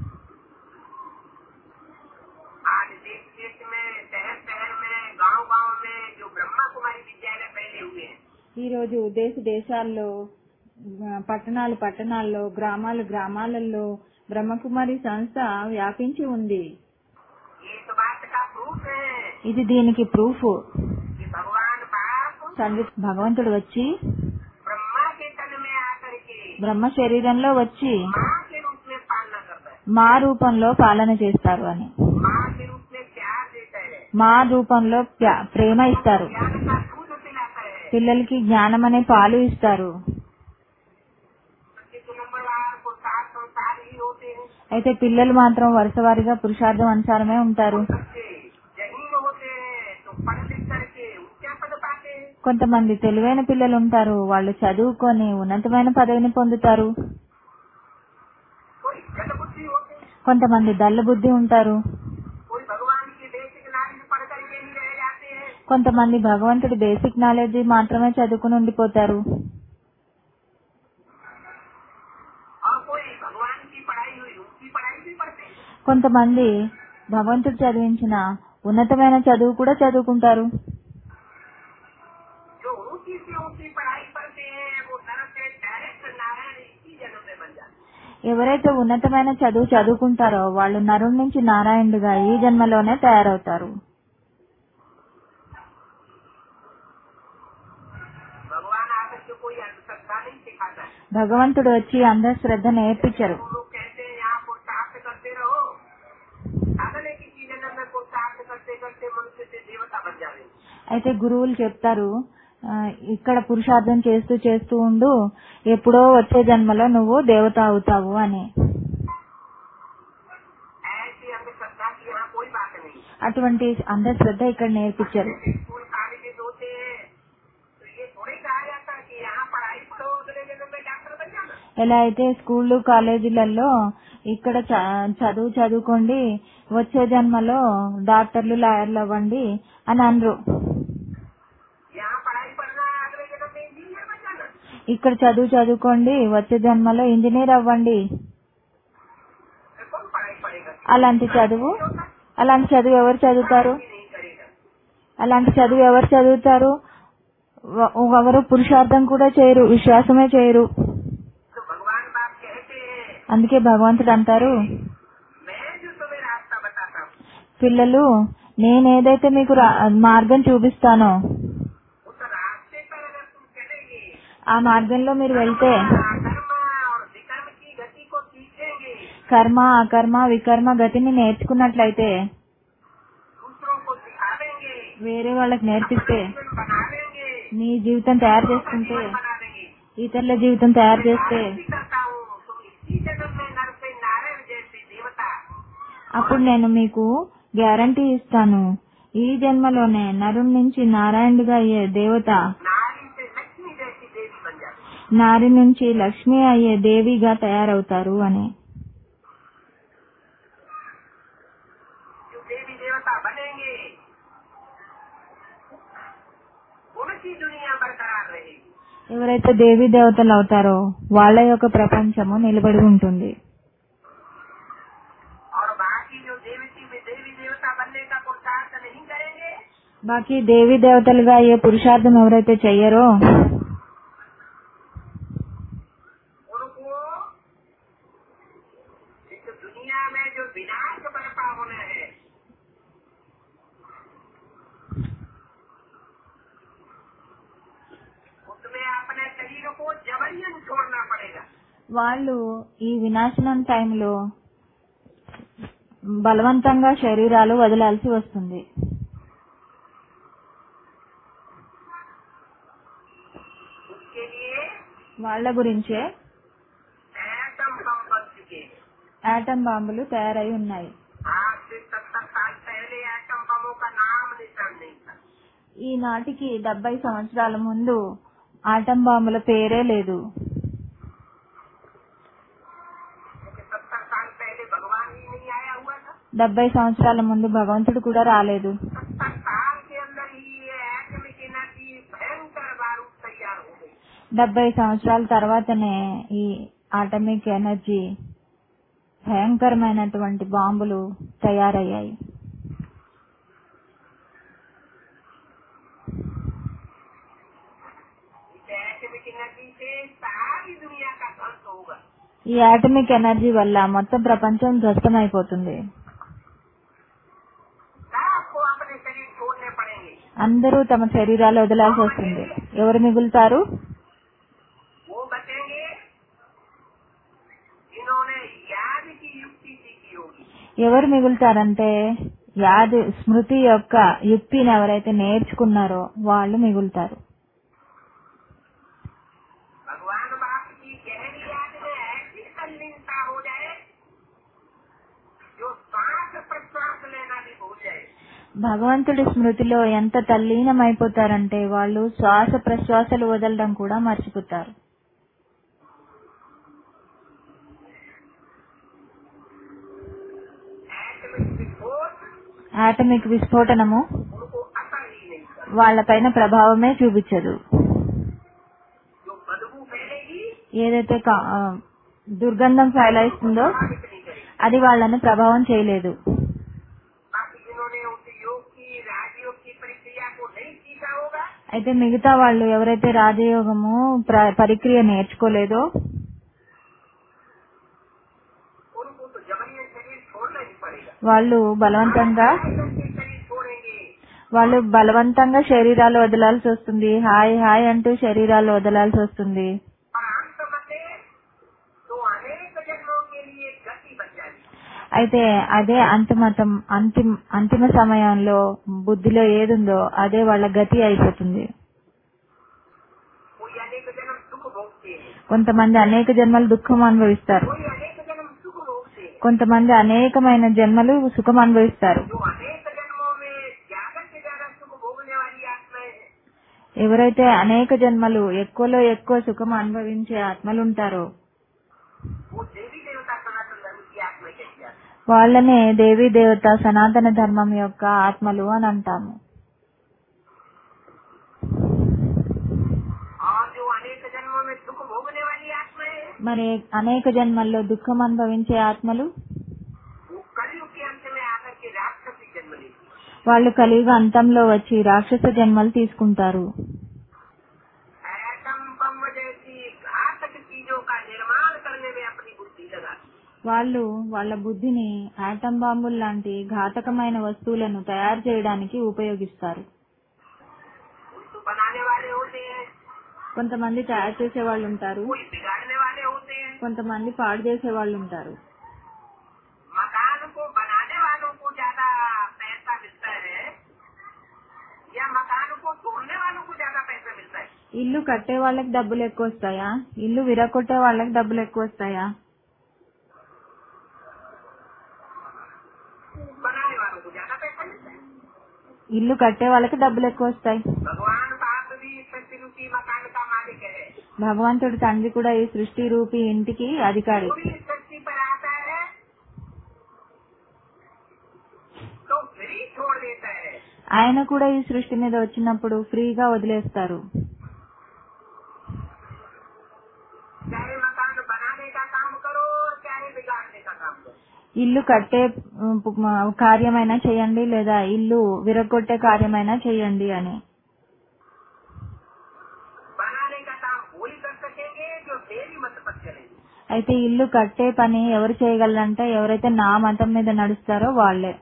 आज देश देश में शहर शहर में गांव गांव में जो ब्रह्मा कुमारी विद्यालय फैले हुए हैं ఈ రోజు దేశ దేశాల్లో ఆ, పట్టణాలు పట్టణాల్లో గ్రామాలు గ్రామాలలో బ్రహ్మకుమారి సంస్థ వ్యాపించి ఉంది ये इस बात का प्रूफ है ఇది దీనికి ప్రూఫ్ कि भगवान बाप తండ్రి భగవంతుడు వచ్చి ब्रह्मा के तन में आकर के బ్రహ్మ శరీరంలో వచ్చి माँ के रूप में पालना करता है మా రూపంలో పాలన చేస్తారు అని माँ के रूप में प्यार देता है మా రూపంలో ప్య- ప్రేమ ఇస్తారు ज्ञान का दूध पिलाता है పిల్లలకి జ్ఞానం అనే పాలు ఇస్తారు पच्चीस नंबर वार को सात संसार ही होते हैं అయితే పిల్లలు మాత్రం వరుస వారీగా పురుషార్థం అనుసారమే ఉంటారు बच्चे जहीन होते हैं तो पढ़ लिख करके ऊंचा पद पाते हैं కొంతమంది తెలివైన పిల్లలు ఉంటారు వాళ్ళు చదువుకొని ఉన్నతమైన పదవిని పొందుతారు कोई जड़ बुद्धि होते हैं కొంతమంది దల్ల బుద్ధి ఉంటారు कोई भगवान की बेसिक नारी पढ़ करके ही रह जाते हैं కొంతమంది భగవంతుడి బేసిక్ నాలెడ్జ్ మాత్రమే చదువుకుని ఉండిపోతారు और कोई भगवान की पढ़ाई हुई उनकी पढ़ाई भी पढ़ते हैं కొంతమంది భగవంతుడు చదివించిన ఉన్నతమైన చదువు కూడా చదువుకుంటారు जो ऊंची से ऊंची पढ़ाई पढ़ते हैं वो नर से डायरेक्ट नारायण इसी जन्म में बन जाते हैं ఎవరైతే ఉన్నతమైన చదువు చదువుకుంటారో వాళ్ళు నరుడి నుంచి నారాయణుడిగా ఈ జన్మలోనే తయారవుతారు भगवान आकर के कोई अंधश्रद्धा नहीं सिखाता है భగవంతుడు వచ్చి అంధశ్రద్ధ నేర్పించరు वो लोग कहते हैं यहाँ पुरुषार्थ करते रहो अगले किसी जन्म में पुरुषार्थ करते करते मनुष्य से देवता बन जाएंगे అయితే గురువులు చెప్తారు ఆ, ఇక్కడ పురుషార్థం చేస్తూ చేస్తూ ఉండు ఎప్పుడో వచ్చే జన్మలో నువ్వు దేవత అవుతావు అని ऐसी अंधश्रद्धा की यहाँ कोई बात नहीं అటువంటి అంధశ్రద్ధ ఇక్కడ నేర్పించరు स्कूल कॉलेजेस होते हैं तो ये थोड़ी कहा जाता कि यहाँ पढ़ाई पढ़ो अगले जन्म में डॉक्टर बन जाना ఎలా అయితే స్కూళ్ళు కాలేజీలలో ఇక్కడ చ- చదువు చదువుకోండి వచ్చే జన్మలో డాక్టర్లు లాయర్లు అవ్వండి అని అనరు यहाँ पढ़ाई पढ़ना है अगले जन्म में इंजीनियर बन जाना ఇక్కడ చదువు చదువుకోండి వచ్చే జన్మలో ఇంజనీర్ అవ్వండి तो कौन पढ़ाई पढ़ेगा అలాంటి చదువు అలాంటి చదువు ఎవరు చదువుతారు ये नहीं करेगा అలాంటి చదువు ఎవరు చదువుతారు వ- ఎవరు పురుషార్థం కూడా చేయరు విశ్వాసమే చేయరు तो भगवान बाप कहते हैं అందుకే భగవంతుడు అంటారు मैं जो तुम्हें रास्ता बताता हूँ పిల్లలు నేనేదైతే మీకు రా- మార్గం చూపిస్తానో उस रास्ते पर अगर तुम चलेंगे ఆ మార్గంలో మీరు వెళ్తే कर्म और विकर्म की गति को सीखेंगे కర్మ అకర్మ వికర్మ గతిని నేర్చుకున్నట్లయితే दूसरों को सिखावेंगे వేరే వాళ్ళకి నేర్పిస్తే जीवन बना लेंगे నీ జీవితం తయారు చేసుకుంటే जीवन बना लेंगे ఇతరుల జీవితం తయారు చేస్తే भी करता हूँ तुम इसी जन्म में नर से नारायण जैसे देवता అప్పుడు నేను మీకు గ్యారంటీ ఇస్తాను ఈ జన్మలోనే నరుడి నుంచి నారాయణుడిగా అయ్యే దేవత नारी से लक्ष्मी जैसी देवी बन जाती నారి నుంచి లక్ష్మి అయ్యే దేవిగా తయారవుతారు అని जो देवी देवता बनेंगे उनकी दुनिया बरकरार रहेगी ఎవరైతే దేవి దేవతలు అవుతారో వాళ్ళ యొక్క ప్రపంచము నిలబడి ఉంటుంది और बाकी जो देवी देवी देवता बनने का पुरुषार्थ नहीं करेंगे బాకీ దేవి దేవతలుగా అయ్యే పురుషార్థం ఎవరైతే చెయ్యరో उनको इस दुनिया में जो विनाश बरपा होना है వాళ్ళు ఈ వినాశనం టైంలో బలవంతంగా శరీరాలు వదలాల్సి వస్తుంది उसके लिए వాళ్ళ గురించే एटम बम बन चुके हैं ఆటం బాంబులు తయారై ఉన్నాయి आज से सत्तर साल पहले एटम बमों का नाम निशान नहीं था ఈనాటికి డెబ్బై సంవత్సరాల ముందు ఆటం బాంబుల పేరే లేదు क्योंकि सत्तर साल पहले भगवान ही नहीं आया हुआ था డెబ్బై సంవత్సరాల ముందు భగవంతుడు కూడా రాలేదు सत्तर साल के अंदर ही ये एटमिक एनर्जी भयंकर बारूद तैयार हो गई డెబ్బై సంవత్సరాల తర్వాతనే ఈ ఆటమిక్ ఎనర్జీ భయంకరమైనటువంటి బాంబులు తయారయ్యాయి इस एटमिक एनर्जी से सारी दुनिया का ध्वंस होगा ఈ ఆటమిక్ ఎనర్జీ వల్ల మొత్తం ప్రపంచం ధ్వస్తమైపోతుంది सबको अपने शरीर छोड़ने पड़ेंगे అందరూ తమ శరీరాలు వదలాల్సి వస్తుంది ఎవరు మిగులుతారు वो बचेंगे जिन्होंने याद की युक्ति सीखी होगी ఎవరు మిగులుతారంటే యాది స్మృతి యొక్క యుక్తిని ఎవరైతే నేర్చుకున్నారో వాళ్ళు మిగులుతారు भगवान बाप की गहरी याद में ऐसी तल्लीनता हो जाए जो श्वास प्रश्वास लेना भी भूल जाए భగవంతుడి స్మృతిలో ఎంత తల్లీనమైపోతారంటే వాళ్ళు శ్వాస ప్రశ్వాసలు వదలడం కూడా మర్చిపోతారు एटमिक विस्फोट ఆటమిక్ విస్ఫోటనము उनको असर ही नहीं कर వాళ్ళపైన ప్రభావమే చూపించదు जो बदबू फैलेगी ఏదైతే కా- ఆ, దుర్గంధం ఫైలైస్తుందో प्रभावित नहीं करेगी అది వాళ్ళని ప్రభావం చేయలేదు बाकी जिन्होंने उस योग की राजयोग की प्रक्रिया को नहीं सीखा होगा అయితే మిగతా వాళ్ళు ఎవరైతే రాజయోగము ప్ర- పరిక్రియ నేర్చుకోలేదో उनको तो जबरन शरीर छोड़ना ही पड़ेगा వాళ్ళు బలవంతంగా उनके शरीर छोड़ेंगे వాళ్ళు బలవంతంగా శరీరాలు వదలాల్సి వస్తుంది హాయ్ హాయ్ అంటూ శరీరాలు వదలాల్సి వస్తుంది और अंत मते तो अनेक जन्मों के लिए गति बन जाएगी అయితే అదే అంతిమతం అంతిమ అంతిమ సమయంలో బుద్ధిలో ఏదుందో అదే వాళ్ళ గతి అయిపోతుంది कोई अनेक जन्म सुख भोगते हैं కొంతమంది అనేక జన్మలు దుఃఖం అనుభవిస్తారు कोई अनेक जन्म सुख भोगते हैं కొంతమంది అనేకమైన జన్మలు సుఖం అనుభవిస్తారు जो अनेक जन्मों में ज्यादा से ज्यादा सुख भोगने वाली आत्माएं हैं ఎవరైతే అనేక జన్మలు ఎక్కువలో ఎక్కువ సుఖం అనుభవించే ఆత్మలు ఉంటారో वो देवी देवता सनातन धर्म की आत्मा कहती जाती है వాళ్ళనే దేవీ దేవత సనాతన ధర్మం యొక్క ఆత్మలు అని అంటాము और जो अनेक जन्मों में सुख भोगने वाली आत्माएं हैं మరి అనేక జన్మల్లో దుఃఖం అనుభవించే ఆత్మలు वो कलयुग के अंत में आकर के राक्षसी जन्म लेती हैं వాళ్ళు కలియుగ అంతంలో వచ్చి రాక్షస జన్మలు తీసుకుంటారు एटम बम जैसी घातक चीजों का निर्माण करने में अपनी बुद्धि लगा వాళ్ళు వాళ్ళ బుద్ధిని ఆటం బాంబుల్ లాంటి ఘాతకమైన వస్తువులను తయారు చేయడానికి ఉపయోగిస్తారు कोई तो बनाने वाले होते हैं కొంతమంది తయారు చేసే వాళ్ళు ఉంటారు कोई बिगाड़ने वाले होते हैं కొంతమంది పాడు చేసే వాళ్ళు ఉంటారు मकान को बनाने वालों को ज्यादा पैसा मिलता है या मकान को तोड़ने वालों को ज्यादा पैसा मिलता है ఇల్లు కట్టే వాళ్ళకి డబ్బులు ఎక్కువ వస్తాయా ఇల్లు విరగొట్టే వాళ్ళకి డబ్బులు ఎక్కువ వస్తాయా बनाने वालों को ज्यादा पैसा मिलता है ఇల్లు కట్టే వాళ్ళకి డబ్బులు ఎక్కువ వస్తాయి भगवान बाप भी सत्य रूपी मकान का मालिक है భగవంతుడి తండ్రి కూడా ఈ సృష్టి రూపి ఇంటికి అధికారి वो भी इस सृष्टि पर आता है तो फ्री छोड़ देता है ఆయన కూడా ఈ సృష్టి మీద వచ్చినప్పుడు ఫ్రీగా వదిలేస్తారు चाहे मकान बनाने का काम करो चाहे बिगाड़ने का काम करो ఇల్లు కట్టే ఉమ్, మ- కార్యమైనా చేయండి లేదా ఇల్లు విరగొట్టే కార్యమైనా చేయండి అని बनाने का काम वही कर सकेंगे जो देवी मत पर चलेंगे అయితే ఇల్లు కట్టే పని ఎవరు చేయగలరంటే ఎవరైతే నా మతం మీద నడుస్తారో వాళ్ళే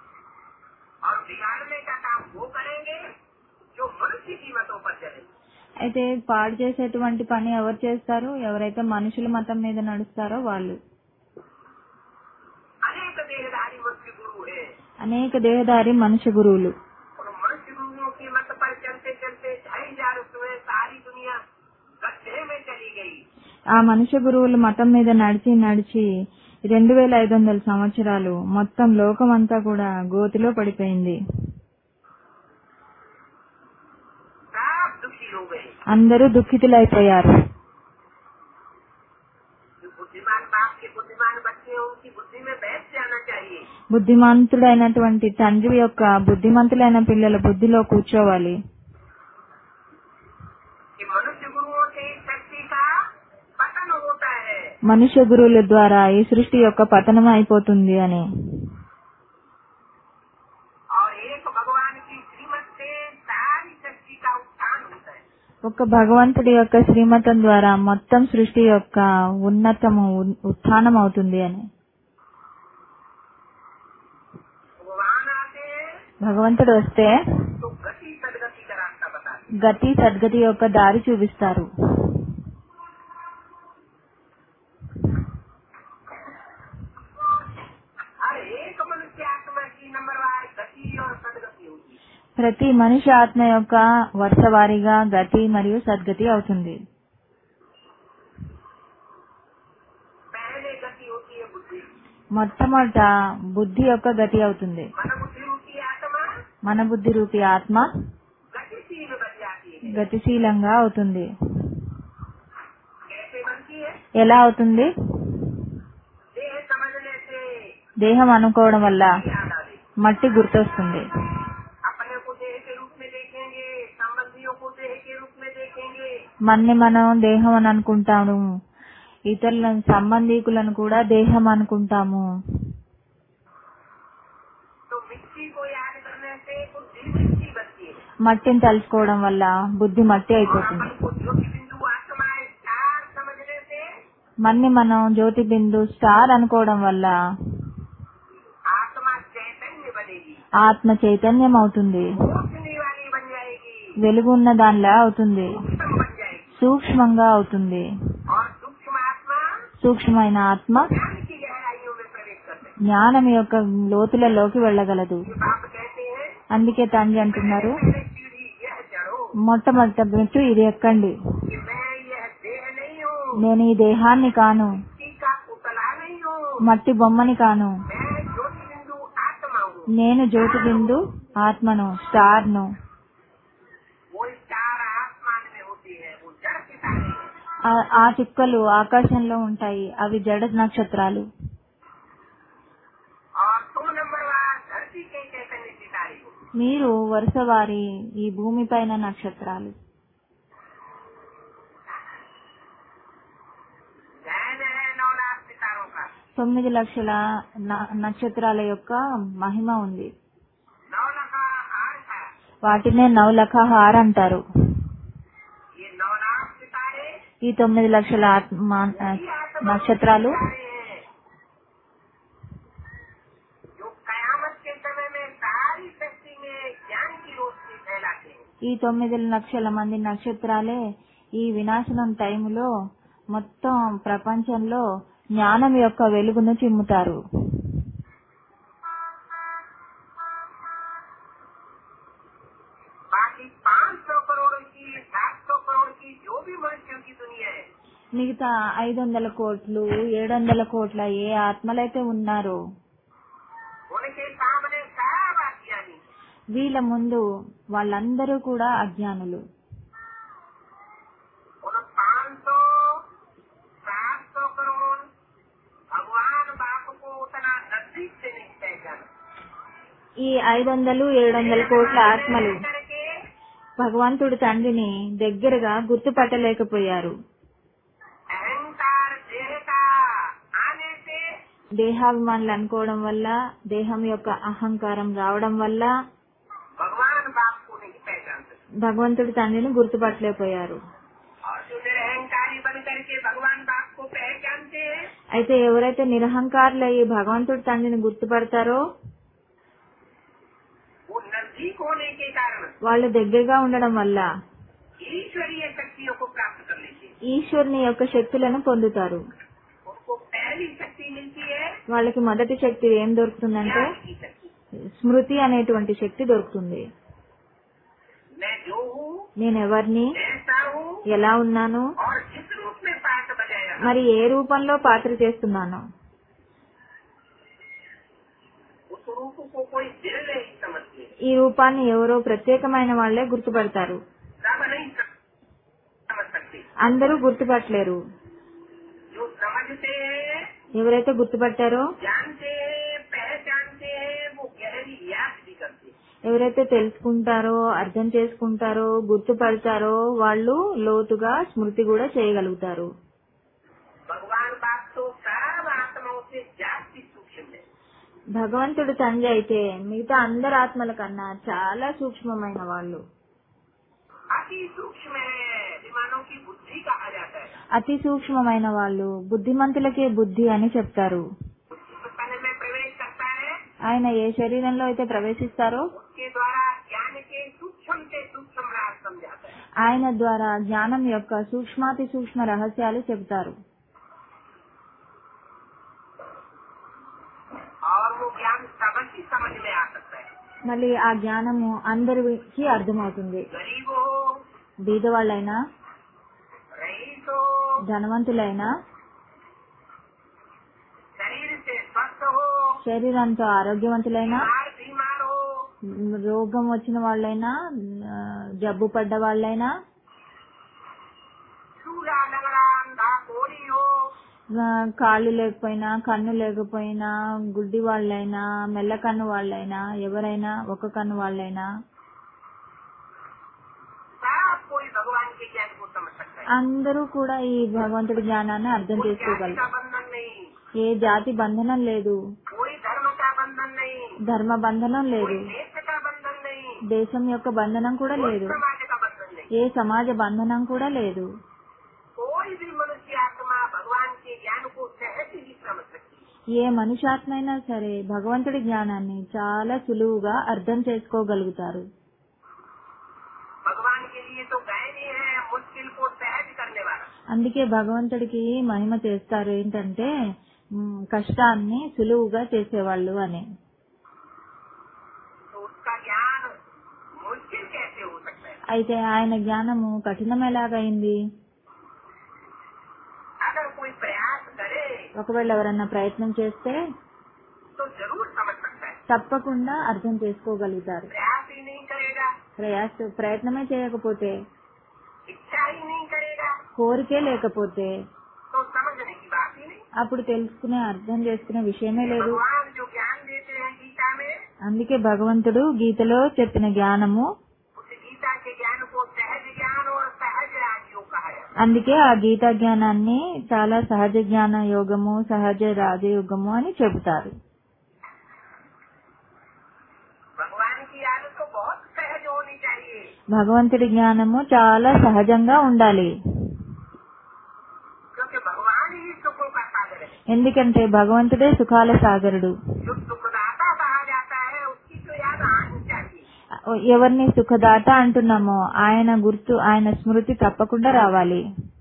और बिगाड़ने का काम वो करेंगे जो मनुष्य की मतों पर चलेंगे అయితే పాడు చేసేటువంటి పని ఎవరు చేస్తారు ఎవరైతే మనుషుల మతం మీద నడుస్తారో వాళ్ళు अनेक देहधारी मनुष्य गुरु है అనేక దేహదారి మనుష్య గురువులు और मनुष्य गुरुओं की मत पर चलते चलते ढाई हजार उसमें सारी दुनिया गड्ढे में चली गई ఆ మనుష్య గురువుల మతం మీద నడిచి నడిచి రెండు వేల ఐదు వందల సంవత్సరాలు మొత్తం లోకమంతా కూడా గోతిలో పడిపోయింది सब दुखी हो गए అందరూ దుఃఖితులైపోయారు जो बुद्धिमान बाप के बुद्धिमान बच्चे हैं उनकी बुद्धि में बैठ जाना चाहिए బుద్ధిమంతుడైనటువంటి తండ్రి యొక్క బుద్ధిమంతులైన పిల్లల బుద్ధిలో కూర్చోవాలి कि मनुष्य गुरुओं से इस शक्ति का पतन होता है మనుష్య గురువుల ద్వారా ఈ సృష్టి యొక్క పతనం అయిపోతుంది అని और एक भगवान की श्रीमत से सारी शक्ति का उत्थान होता है ఒక భగవంతుడి యొక్క శ్రీమతం ద్వారా మొత్తం సృష్టి యొక్క ఉన్నతము ఉన్- ఉత్థానం అవుతుంది అని भगवान आते हैं భగవంతుడు వస్తే तो गति सदगति का रास्ता बताते हैं। గతి సద్గతి యొక్క దారి చూపిస్తారు हर एक मनुष्य आत्मा की नंबरवार गति और सदगति होती है ప్రతి మనిషి ఆత్మ యొక్క వరుస వారీగా గతి మరియు సద్గతి అవుతుంది पहले गति होती है बुद्धि మొట్టమొదట బుద్ధి యొక్క గతి అవుతుంది मन बुद्धि रूपी आत्मा మన బుద్ధి రూపి ఆత్మ गतिशील बन जाती है గతిశీలంగా అవుతుంది कैसे बनती है ఎలా అవుతుంది देह समझने से దేహం అనుకోవడం వల్ల याद आ गई మట్టి గుర్తొస్తుంది अपने को देह के रूप में देखेंगे संबंधियों को देह के रूप में देखेंगे మన్ని మనం దేహం అని అనుకుంటాము ఇతరుల సంబంధీకులను కూడా దేహం అనుకుంటాము तो मिट्टी को याद करने से बुद्धि मिट्टी बनती है మట్టిని తలుచుకోవడం వల్ల బుద్ధి మట్టి और అయిపోతుంది अपन को ज्योति बिंदु आत्मा स्टार समझने से మన్ని మనం జ్యోతి బిందు స్టార్ అనుకోవడం వల్ల आत्मा चैतन्य बनेगी ఆత్మ చైతన్యం అవుతుంది रोशनी वाली बन जाएगी వెలుగు ఉన్న దానిలా అవుతుంది उत्तम बन जाएगी సూక్ష్మంగా అవుతుంది और सूक्ष्म आत्मा సూక్ష్మమైన ఆత్మ ज्ञान की गहराइयों में प्रवेश करते हैं జ్ఞానం యొక్క లోతులలోకి వెళ్ళగలదు ये बाप कहते हैं అందుకే తండ్రి అంటున్నారు पहले सीढ़ी यह चढ़ो మొట్టమొదట మెట్టు ఇది ఎక్కండి कि मैं यह देह नहीं हूँ నేను ఈ దేహాన్ని కాను मिट्टी का पुतला नहीं हूँ మట్టి బొమ్మని కాను मैं ज्योति बिंदु आत्मा हूँ నేను జ్యోతి బిందు ఆత్మను స్టార్ ను वो स्टार आसमान में होती है वो जड़ सितारे हैं ఆ- ఆ చుక్కలు ఆకాశంలో ఉంటాయి అవి జడ నక్షత్రాలు और तुम नंबरवार धरती के चैतन्य सितारे हो మీరు వరుస వారి ఈ భూమిపైన నక్షత్రాలు जैन है नौ लाख सितारों का తొమ్మిది లక్షల న- నక్షత్రాల యొక్క మహిమ ఉంది नौ लखा हार था వాటినే నవలఖహార్ అంటారు ये नौ लाख सितारे ఈ తొమ్మిది లక్షల ఆత్మ ये आत्मा నక్షత్రాలు सितारे हैं जो कयामत के समय में सारी शक्ति में ज्ञान की रोशनी फैलाते हैं ఈ తొమ్మిది లక్షల మంది నక్షత్రాలే ఈ వినాశనం టైములో మొత్తం ప్రపంచంలో జ్ఞానం యొక్క వెలుగును చిమ్ముతారు बाकी पाँच सौ करोड़ की सात सौ करोड़ की जो भी मनुष्यों की दुनिया है మిగతా ఐదు వందల కోట్లు ఏడు వందల కోట్ల ఏ ఆత్మలైతే ఉన్నారో उनके सामने सब अज्ञानी వీళ్ళ ముందు వాళ్ళందరూ కూడా అజ్ఞానులు उन पाँच सौ सात सौ करोड़ भगवान बाप को उतना नजदीक से नहीं पहचाना ఈ ఐదు వందలు ఏడు వందల కోట్ల ఆత్మలు करके భగవంతుడి తండ్రిని దగ్గరగా గుర్తుపట్టలేకపోయారు अहंकार देह का आने से దేహాభిమానులు అనుకోవడం వల్ల దేహం యొక్క అహంకారం రావడం వల్ల भगवान बाप को नहीं पहचान सकते భగవంతుడి తండ్రిని గుర్తుపట్టలేకపోయారు और जो निरहंकारी बन करके भगवान बाप को पहचानते हैं అయితే ఎవరైతే నిరహంకారులయ్యి భగవంతుడి తండ్రిని గుర్తుపడతారో वो नजदीक होने के कारण వాళ్ళు దగ్గరగా ఉండడం వల్ల ईश्वरीय शक्तियों को प्राप्त कर लेते हैं ఈశ్వరుని యొక్క శక్తులను పొందుతారు उनको पहली शक्ति मिलती है వాళ్ళకి మొదటి శక్తి ఏం దొరుకుతుందంటే ज्ञान की शक्ति స్మృతి అనేటువంటి శక్తి దొరుకుతుంది मैं जो हूँ నేను ఎవరిని कैसा हूँ ఎలా ఉన్నాను और जिस रूप में पाठ बजाया మరి ఏ రూపంలో పాత్ర చేస్తున్నాను उस रूप को कोई दिल नहीं समझते ఈ రూపాన్ని ఎవరో ప్రత్యేకమైన వాళ్లే గుర్తుపడతారు सब नहीं सम- समझ सकते అందరూ గుర్తుపట్టలేరు जो समझते हैं ఎవరైతే గుర్తుపట్టారో जानते हैं पहचानते हैं वो गहरी याद भी करते हैं ఎవరైతే తెలుసుకుంటారో అర్థం చేసుకుంటారో గుర్తుపడతారో వాళ్ళు లోతుగా స్మృతి కూడా చేయగలుగుతారు भगवान बात तो सब आत्माओं से जास्ती सूक्ष्म है భగవంతుడు తండ్రి అయితే మిగతా అందరి ఆత్మల కన్నా చాలా సూక్ష్మమైన వాళ్ళు अति सूक्ष्म है विमानों की बुद्धि कहा जाता है అతి సూక్ష్మమైన వాళ్ళు బుద్ధిమంతులకే బుద్ధి అని చెప్తారు जिस तन में प्रवेश करता है ఆయన ఏ శరీరంలో అయితే ప్రవేశిస్తారో उसके द्वारा ज्ञान के सूक्ष्म से सूक्ष्म राज समझाता है ఆయన ద్వారా జ్ఞానం యొక్క సూక్ష్మాతి సూక్ష్మ రహస్యాలు చెబుతారు और वो ज्ञान सबकी समझ में आ सकता है మళ్ళీ ఆ జ్ఞానము అందరికి అర్థమవుతుంది गरीब हो బీదవాళ్ళైనా रईस हो ధనవంతులైనా शरीर से स्वस्थ हो శరీరంతో ఆరోగ్యవంతులైనా बीमार बीमार हो రోగం వచ్చిన వాళ్ళైనా ఆ, జబ్బు పడ్డ వాళ్ళైనా सूरा लंगड़ा अंधा कोरी हो ఆ, కాళ్ళు లేకపోయినా కన్ను లేకపోయినా గుడ్డి వాళ్ళైనా మెల్ల కన్ను వాళ్ళైనా ఎవరైనా ఒక కన్ను వాళ్ళైనా सब कोई भगवान के ज्ञान को समझ सकता है అందరూ కూడా ఈ భగవంతుడి జ్ఞానాన్ని అర్థం कोई जाति చేసుకోగలరు का बंधन नहीं ఏ జాతి బంధనం లేదు कोई धर्म का बंधन नहीं ధర్మ బంధనం లేదు कोई देश का बंधन नहीं దేశం యొక్క బంధనం కూడా कोई లేదు समाज का बंधन नहीं ఏ సమాజ బంధనం కూడా లేదు कोई भी मनुष्य आत्मा भगवान के ज्ञान को सहज ही समझ सकती है ఏ మనుషాత్మైనా సరే భగవంతుడి జ్ఞానాన్ని చాలా సులువుగా అర్థం చేసుకోగలుగుతారు भगवान के लिए तो गए नहीं है मुश्किल को सहज करने वाला అందుకే భగవంతుడికి మహిమ చేస్తారు ఏంటంటే మ్, కష్టాన్ని సులువుగా చేసేవాళ్ళు అని तो उसका ज्ञान मुश्किल कैसे हो सकता है అయితే ఆయన జ్ఞానము కఠినం ఎలాగైంది अगर कोई प्रयास करे ఒకవేళ ఎవరన్నా ప్రయత్నం చేస్తే तो जरूर समझ सकता है తప్పకుండా అర్థం చేసుకోగలుగుతారు प्रयास ही नहीं करेगा ప్రయాస ప్రయత్నమే చేయకపోతే इच्छा ही नहीं करेगा కోరికే లేకపోతే तो समझने की बात ही नहीं అప్పుడు తెలుసుకునే అర్థం చేసుకునే విషయమే లేదు भगवान जो ज्ञान देते हैं गीता में అందుకే భగవంతుడు గీతలో చెప్పిన జ్ఞానము उस गीता के ज्ञान को सहज ज्ञान और सहज राजयोग कहा है అందుకే ఆ గీతా జ్ఞానాన్ని చాలా సహజ జ్ఞాన యోగము సహజ రాజయోగము అని చెబుతారు भगवान की आदत तो बहुत सहज होनी चाहिए భగవంతుడి జ్ఞానము చాలా సహజంగా ఉండాలి क्योंकि भगवान ही सुखों का सागर है ఎందుకంటే భగవంతుడే సుఖాల సాగరుడు जो सुखदाता कहा जाता है उसकी तो याद आनी चाहिए ఎవరిని సుఖదాత అంటున్నామో ఆయన గుర్తు ఆయన స్మృతి తప్పకుండా రావాలి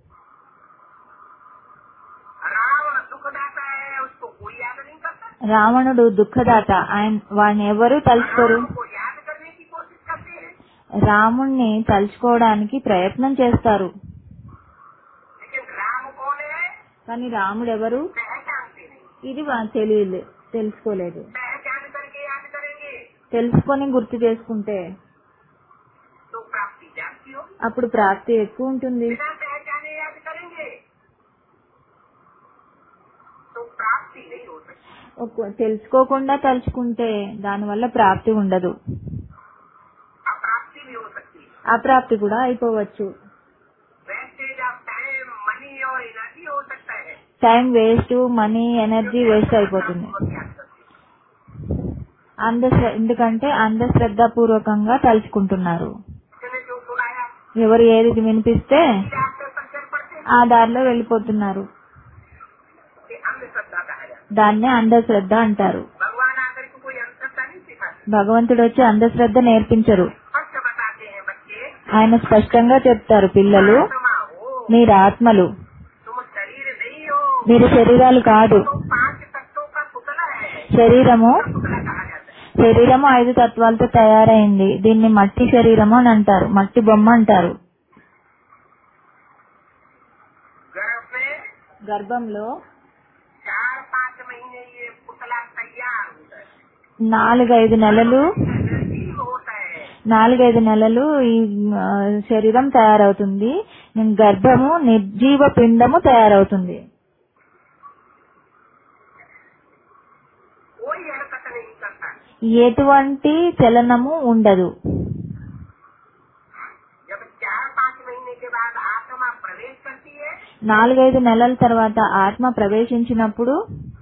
रावण सुखदाता है उसको कोई याद नहीं करता రావణుడు దుఃఖదాత ఆయన వాడిని ఎవరు తలుచుకోరు रावण को याद करने की कोशिश करते हैं రాముణ్ణి తలుచుకోవడానికి ప్రయత్నం చేస్తారు लेकिन राम कौन है కానీ రాముడు ఎవరు पहचानते नहीं ఇది వా- తెలియలే తెలుసుకోలేదు पहचान करके याद करेंगे తెలుసుకొని గుర్తు చేసుకుంటే तो प्राप्ति जाती होगी అప్పుడు ప్రాప్తి ఎక్కువ ఉంటుంది बिना पहचाने याद करेंगे तो प्राप्ति नहीं हो सकती ఒక- తెలుసుకోకుండా తలుచుకుంటే దానివల్ల ప్రాప్తి ఉండదు अप्राप्ति भी हो सकती है అప్రాప్తి కూడా అయిపోవచ్చు वेस्टेज ऑफ टाइम मनी और एनर्जी हो सकता है time waste money energy waste అయిపోతుంది बहुत याद करते हैं। అంధశ్ర ఎందుకంటే అంధశ్రద్ధపూర్వకంగా తలుచుకుంటున్నారు मैंने जो सुनाया ఎవరు ఏది వినిపిస్తే डॉक्टर पर चल पड़ते हैं ఆ దారిలో వెళ్ళిపోతున్నారు कि अंधश्रद्धा कहा जाता దాన్నే అంధశ్రద్ధ అంటారు है भगवान आकर के कोई अंधश्रद्धा नहीं सिखाते భగవంతుడు వచ్చి అంధశ్రద్ధ నేర్పించరు स्पष्ट बताते हैं बच्चे ఆయన స్పష్టంగా చెప్తారు పిల్లలు आत्मा हो మీరు ఆత్మలు तुम शरीर नहीं हो మీరు శరీరాలు కాదు तो पांच तत्वों का पुतला है శరీరము पुतला कहा जाता है శరీరము ఐదు తత్వాలతో తయారైంది దీన్ని మట్టి శరీరము అని అంటారు మట్టి బొమ్మ అంటారు गर्भ में గర్భంలో चार पाँच महीने ये पुतला तैयार होता है నాలుగైదు నెలలు निर्जीव होता है నాలుగైదు నెలలు ఈ ఆ, శరీరం తయారవుతుంది గర్భము నిర్జీవ పిండము తయారవుతుంది कोई हरकत नहीं करता ఎటువంటి చలనము ఉండదు जब चार पाँच महीने के बाद आत्मा प्रवेश करती है నాలుగైదు నెలల తర్వాత ఆత్మ ప్రవేశించినప్పుడు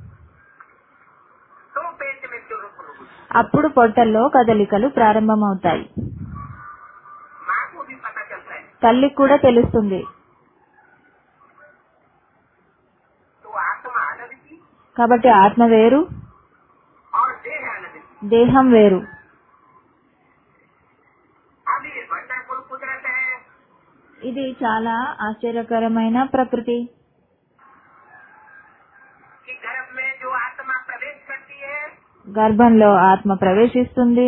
तो पेट में चुरुक रुक అప్పుడు పొట్టల్లో కదలికలు ప్రారంభమవుతాయి माँ को भी पता चलता है తల్లికి కూడా తెలుస్తుంది तो आत्मा अलग थी కాబట్టి ఆత్మ వేరు और देह अलग थी దేహం వేరు अब ये वंडरफुल कुदरत है ఇది చాలా ఆశ్చర్యకరమైన ప్రకృతి कि गर्भ में जो आत्मा प्रवेश करती है గర్భంలో ఆత్మ ప్రవేశిస్తుంది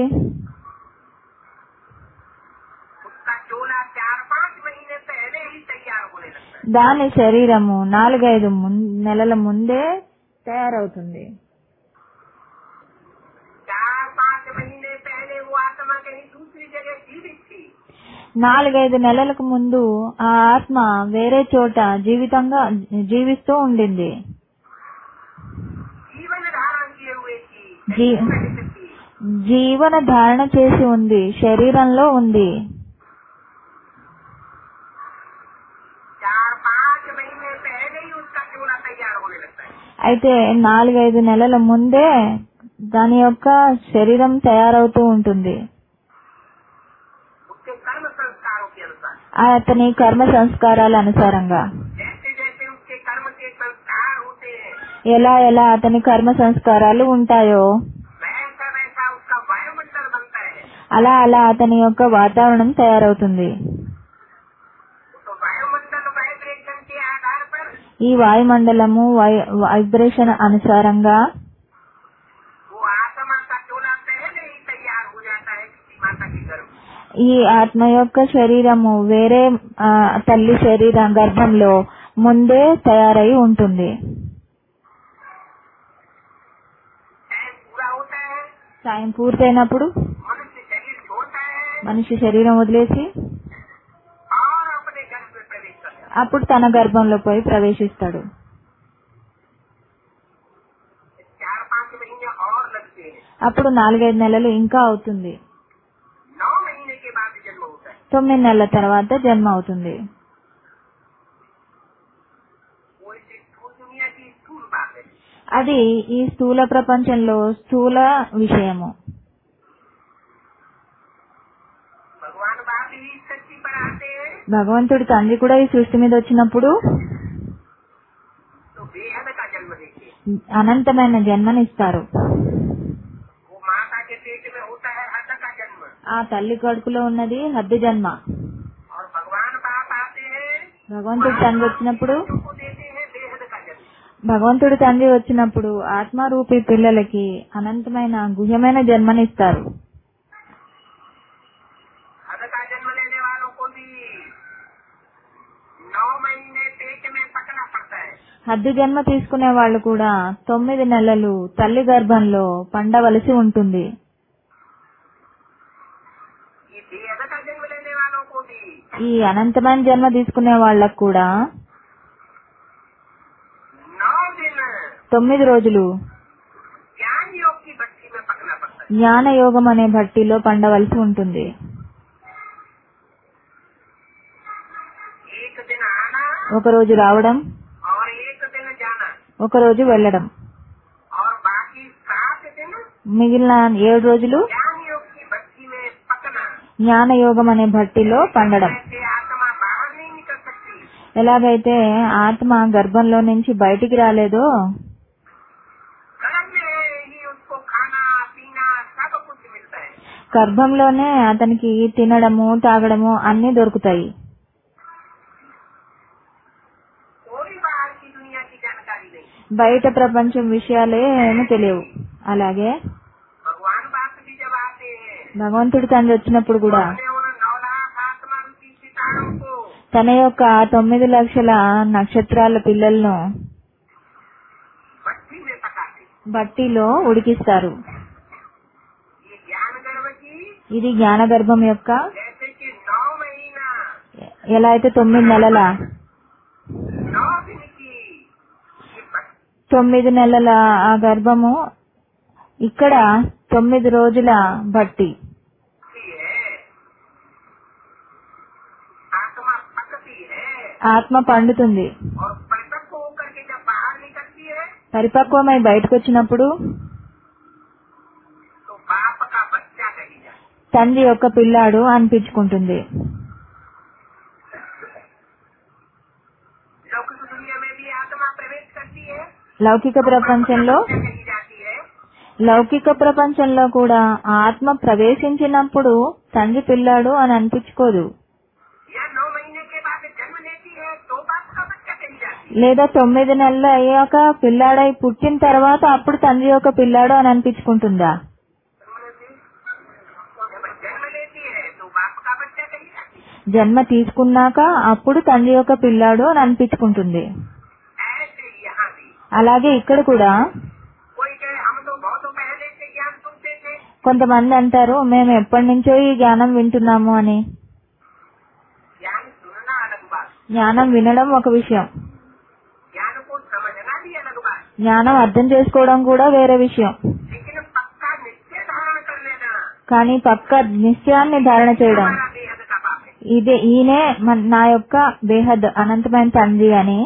उसका चोला चार पाँच महीने पहले ही तैयार होने लगता है దాని శరీరము నాలుగైదు ముం- నెలల ముందే తయారవుతుంది चार पाँच महीने पहले वो आत्मा कहीं दूसरी जगह जीवित थी నాలుగైదు నెలలకు ముందు ఆ ఆత్మ వేరే చోట జీవితంగా జీవిస్తూ ఉండింది जीवन धारण किए हुए थी जी- सहित थी జీవన ధారణ చేసి ఉంది శరీరంలో ఉంది चार पाँच महीने पहले ही उसका चोला तैयार होने लगता है అయితే నాలుగైదు నెలల ముందే దాని యొక్క శరీరం తయారవుతూ ఉంటుంది उसके कर्म संस्कारों के अनुसार అతని కర్మ సంస్కారాల అనుసారంగా जैसे जैसे उसके कर्म के संस्कार होते हैं ఎలా ఎలా అతని కర్మ సంస్కారాలు ఉంటాయో वैसा वैसा उसका वायुमंडल बनता है అలా అలా అతని యొక్క వాతావరణం తయారవుతుంది तो वायुमंडल वाइब्रेशन के आधार पर ఈ వాయుమండలము వై- వైబ్రేషన్ అనుసారంగా वो आत्मा का चोला पहले ही तैयार हो जाता है किसी माता के गर्भ में। ఈ ఆత్మ యొక్క శరీరము వేరే ఆ, తల్లి శరీరం గర్భంలో ముందే తయారై ఉంటుంది टाइम पूरा होता है టైం పూర్తయినప్పుడు मनुष्य शरीर छोड़ता है మనిషి శరీరం వదిలేసి और अपने गर्भ में प्रवेश करता है అప్పుడు తన గర్భంలో పోయి ప్రవేశిస్తాడు चार पाँच महीने और लगते हैं అప్పుడు నాలుగైదు నెలలు ఇంకా అవుతుంది नौ महीने के बाद जन्म होता है తొమ్మిది నెలల తర్వాత జన్మ అవుతుంది वो इसे स्थूल दुनिया की स्थूल बात है అది ఈ స్థూల ప్రపంచంలో స్థూల విషయము भगवान बाप ही इस सृष्टि पर आते हैं భగవంతుడి తండ్రి కూడా ఈ సృష్టి మీద వచ్చినప్పుడు तो बेहद का जन्म देते हैं అనంతమైన జన్మనిస్తారు वो माता के पेट में होता है हद का जन्म ఆ తల్లి కడుపులో ఉన్నది హద్దు జన్మ और भगवान बाप आते हैं భగవంతుడి తండ్రి వచ్చినప్పుడు बच्चों को देते हैं बेहद का जन्म భగవంతుడి తండ్రి వచ్చినప్పుడు ఆత్మారూపి పిల్లలకి అనంతమైన గుహ్యమైన జన్మనిస్తారు हद का जन्म लेने वालों को भी नौ महीने पेट में पकना पड़ता है హద్దు జన్మ తీసుకునే వాళ్ళు కూడా తొమ్మిది నెలలు తల్లి గర్భంలో పండవలసి ఉంటుంది ये बेहद का जन्म लेने वालों को भी ఈ అనంతమైన జన్మ తీసుకునే వాళ్ళకు కూడా नौ दिन తొమ్మిది రోజులు ज्ञान योग की भट्टी में पकना पड़ता है జ్ఞాన యోగం అనే భట్టిలో పండవలసి ఉంటుంది एक दिन आना ఒక రోజు రావడం और एक दिन जाना ఒక రోజు వెళ్ళడం और बाकी सात दिन మిగిలిన ఏడు రోజులు ज्ञान योग की भट्टी में पकना జ్ఞాన యోగం అనే భట్టిలో పండడం ऐसे आत्मा बाहर नहीं निकल सकती ఎలాగైతే ఆత్మ గర్భంలో నుంచి బయటికి రాలేదో गर्भ में ही उसको खाना पीना सब कुछ मिलता है గర్భంలోనే అతనికి తినడము తాగడము అన్ని దొరుకుతాయి कोई बाहर की दुनिया की जानकारी नहीं బయట ప్రపంచం విషయాలే ఏమీ తెలియవు అలాగే भगवान बाप भी जब आते हैं భగవంతుడి తండ్రి వచ్చినప్పుడు కూడా हमने उन नौ लाख आत्मा रूपी सितारों को తన యొక్క తొమ్మిది లక్షల నక్షత్రాల పిల్లలను भट्टी में पकाते బట్టిలో ఉడికిస్తారు ये ज्ञान गर्भ की ఇది జ్ఞానగర్భం యొక్క जैसे कि नौ महीना ఎలా అయితే తొమ్మిది నెలల नौ दिन की ये भट्टी తొమ్మిది నెలల ఆ గర్భము ఇక్కడ తొమ్మిది రోజుల బట్టి है आत्मा पकती है ఆత్మ పండుతుంది और परिपक्व होकर के जब बाहर निकलती है పరిపక్వమై బయటకు వచ్చినప్పుడు तो बाप का बच्चा कही जाए తండ్రి యొక్క పిల్లాడు అనిపించుకుంటుంది लौकिक दुनिया में भी आत्मा प्रवेश करती है లౌకిక ప్రపంచంలో बच्चा कही जाती है లౌకిక ప్రపంచంలో కూడా ఆత్మ ప్రవేశించినప్పుడు తండ్రి పిల్లాడు అని అనిపించుకోదు या नौ महीने के बाद जन्म लेती है तो बाप का बच्चा कही जाती है లేదా తొమ్మిది నెలలు అయ్యాక పిల్లాడై పుట్టిన తర్వాత అప్పుడు తండ్రి యొక్క పిల్లాడు అని అనిపించుకుంటుందా जब जन्म लेती है तो बाप का बच्चा कही जाती है జన్మ తీసుకున్నాక అప్పుడు తండ్రి యొక్క పిల్లాడు అని అనిపించుకుంటుంది ऐसे यहाँ भी అలాగే ఇక్కడ కూడా कोई कहे हम तो बहुत पहले से ज्ञान सुनते थे కొంతమంది అంటారు మేము ఎప్పటి నుంచో ఈ జ్ఞానం వింటున్నాము అని ज्ञान सुनना अलग बात జ్ఞానం వినడం ఒక విషయం ज्ञान को समझना भी अलग बात జ్ఞానం అర్థం చేసుకోవడం కూడా వేరే విషయం लेकिन पक्का निश्चय धारण कर लेना కానీ పక్క నిశ్చయాన్ని ధారణ చేయడం हमारा बेहद का बाप है ఇదే ఈయనే మన- నా యొక్క బేహద్ అనంతమైన తండ్రి అని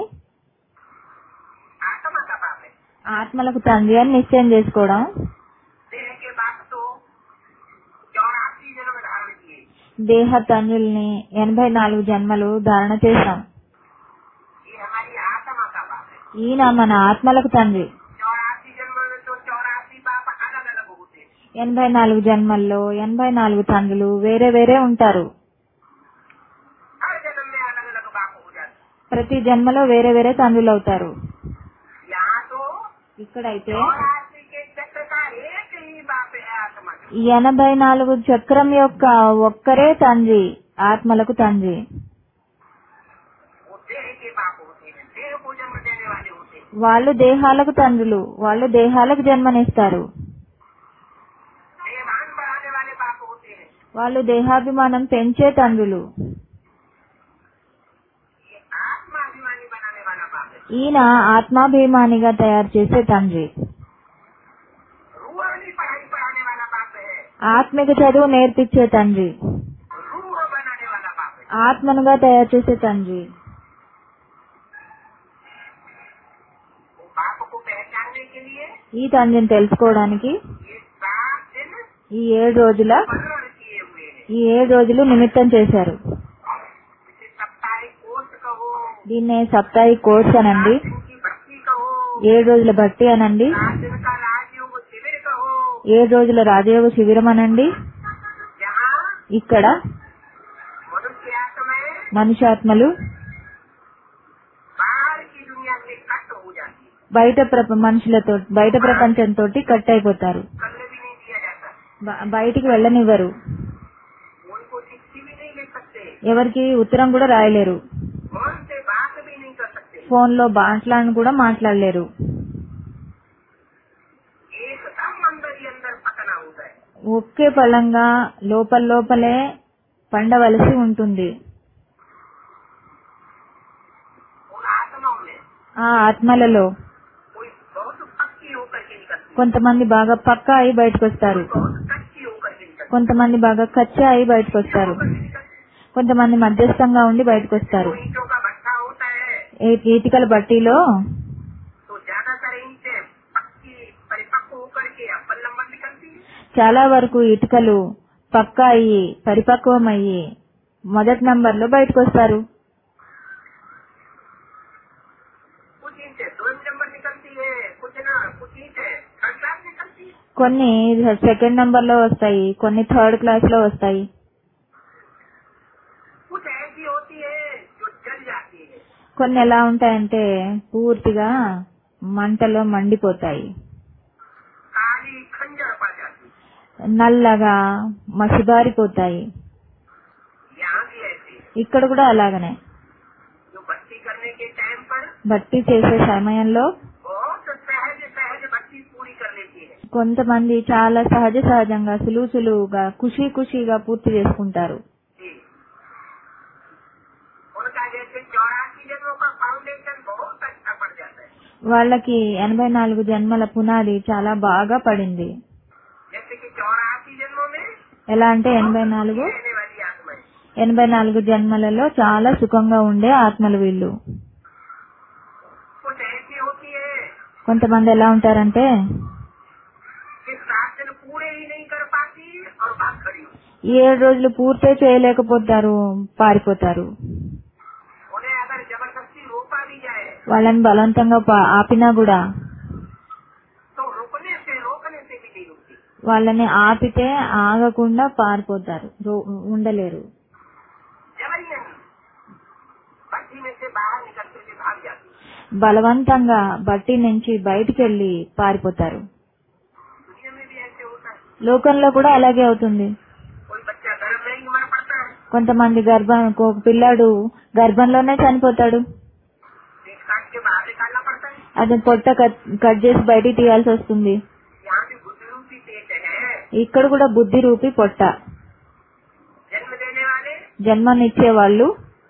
आत्मा का बाप है ఆత్మలకు తండ్రి అని నిశ్చయం చేసుకోవడం देह के बाप तो चौरासी जन्म धारण किए దేహ తండ్రుల్ని ఎనభై నాలుగు జన్మలు ధారణ చేశాం ये हमारी आत्मा का बाप है ఈయన మన ఆత్మలకు తండ్రి चौरासी जन्म में तो चौरासी बाप अलग अलग होते हैं ఎనభై నాలుగు జన్మల్లో ఎనభై నాలుగు తండ్రులు వేరే వేరే ఉంటారు हर जन्म में अलग अलग बाप हो जाते हैं। ప్రతి జన్మలో వేరే వేరే తండ్రులు అవుతారు यहाँ तो ఇక్కడైతే चौरासी के चक्र का एक ही बाप है आत्मा का ఈ ఎనభై నాలుగు చక్రం యొక్క ఒక్కరే తండ్రి ఆత్మలకు తండ్రి वो देह के बाप होते हैं देह को जन्म देने वाले होते हैं వాళ్ళు దేహాలకు తండ్రులు వాళ్ళు దేహాలకు జన్మనిస్తారు देहभान बढ़ाने वाले बाप होते हैं వాళ్ళు దేహాభిమానం పెంచే తండ్రులు ये आत्माभिमानी बनाने वाला बाप है ఈయన ఆత్మాభిమానిగా తయారు చేసే తండ్రి रूहानी पढ़ाई पढ़ाने वाला बाप है ఆత్మిక చదువు నేర్పించే తండ్రి रूह बनाने वाला बाप है ఆత్మనుగా తయారు చేసే తండ్రి वो बाप को पहचानने के लिए ఈ తండ్రిని తెలుసుకోవడానికి ये सात दिन ఈ ఏడు రోజుల स्मरण किए हुए हैं ఈ ఏడు రోజులు నిమిత్తం చేశారు इसे साप्ताहिक कोर्स कहो దీన్నే సప్తాయి కోర్స్ అనండి सात दिन की भक्ति कहो ఏడు రోజుల బట్టి అనండి सात दिन का राजयोग शिविर कहो ఏడు రోజుల రాజయోగ శిబిరం అనండి जहाँ ఇక్కడ मनुष्य आत्माएं మనుష్యాత్మలు बाहर की दुनिया से कट हो जाती है బయట ప్రప మనుషులతో బయట ప్రపంచంతో కట్ అయిపోతారు करने भी नहीं दिया जाता బ- బయటికి వెళ్ళనివ్వరు उनको चिट्ठी भी नहीं ले सकते ఎవరికి ఉత్తరం కూడా రాయలేరు फोन से बात भी नहीं कर सकते ఫోన్ లో మాట్లాడని కూడా మాట్లాడలేరు एकदम अंदर ही अंदर पकना होता है ఒకే పలంగా లోపల లోపలే పండవలసి ఉంటుంది उन आत्माओं में ఆ ఆత్మలలో कोई बहुत पक्की होकर के निकलती है కొంతమంది బాగా పక్కా అయి బయటకు వస్తారు बहुत कच्ची होकर के निकलती కొంతమంది బాగా కచ్చా అయి బయటకు వస్తారు होकर के निकलती है। కొంతమంది మధ్యస్థంగా ఉండి బయటకు వస్తారు तो ईंटों का भट्टा होता है ఈ- ఈటికల బట్టీలో तो ज्यादातर ईंटे पक्की परिपक्व होकर के अव्वल नंबर निकलती है చాలా వరకు ఇటుకలు పక్కా అయ్యి పరిపక్వం అయ్యి మొదటి నంబర్లో బయటకు వస్తారు कुछ ईंटे दो नंबर निकलती है कुछ ना कुछ ईंटे थर्ड क्लास निकलती है కొన్ని సెకండ్ నంబర్ లో వస్తాయి కొన్ని థర్డ్ క్లాస్ లో వస్తాయి कुछ ऐसी होती है जो जल जाती है కొన్ని ఎలా ఉంటాయంటే పూర్తిగా మంటలో మండిపోతాయి काली खंजर पड़ जाती है నల్లగా మసిబారిపోతాయి यहाँ भी ऐसे है। ఇక్కడ కూడా అలాగనే जो भक्ति करने के टाइम पर భక్తి చేసే సమయంలో बहुत सहज सहज भक्ति पूरी कर लेती है కొంతమంది చాలా సహజ సహజంగా సులువు సులువుగా ఖుషీ ఖుషీగా పూర్తి చేసుకుంటారు जी उनका जैसे चौरासी जन्मों का फाउंडेशन बहुत अच्छा पड़ जाता है వాళ్ళకి ఎనభై నాలుగు జన్మల పునాది చాలా బాగా పడింది जैसे कि चौरासी जन्मों में ఎలా అంటే ఎనభై నాలుగు रहने वाली आत्माएं ఎనభై నాలుగు జన్మలలో చాలా సుఖంగా ఉండే ఆత్మలు వీళ్ళు कुछ ऐसी होती है కొంతమంది ఎలా ఉంటారంటే कि सात दिन पूरे ही नहीं कर पाती और भाग खड़ी होती ఈ ఏడు రోజులు పూర్తే చేయలేకపోతారు పారిపోతారు उन्हें अगर जबरदस्ती रोका भी जाए వాళ్ళని బలవంతంగా పా- ఆపినా కూడా तो रुकने से रोकने से भी नहीं रुकती వాళ్ళని ఆపితే ఆగకుండా పారిపోతారు రో- ఉండలేరు जबरन भक्ति में से बाहर निकलते हुए भाग जाती బలవంతంగా బట్టి నుంచి బయటికెళ్లి పారిపోతారు दुनिया में भी ऐसे होता है లోకంలో కూడా అలాగే అవుతుంది कोई बच्चा गर्भ में ही मर पड़ता है కొంతమంది గర్భం ఒక పిల్లాడు గర్భంలోనే చనిపోతాడు पेट काट के बाहर निकालना पड़ता है అది పొట్ట కట్ కట్ చేసి బయటికి తీయాల్సి వస్తుంది यहाँ भी बुद्धि रूपी पेट है ఇక్కడ కూడా బుద్ధి రూపి పొట్ట जन्म देने वाले జన్మనిచ్చే వాళ్ళు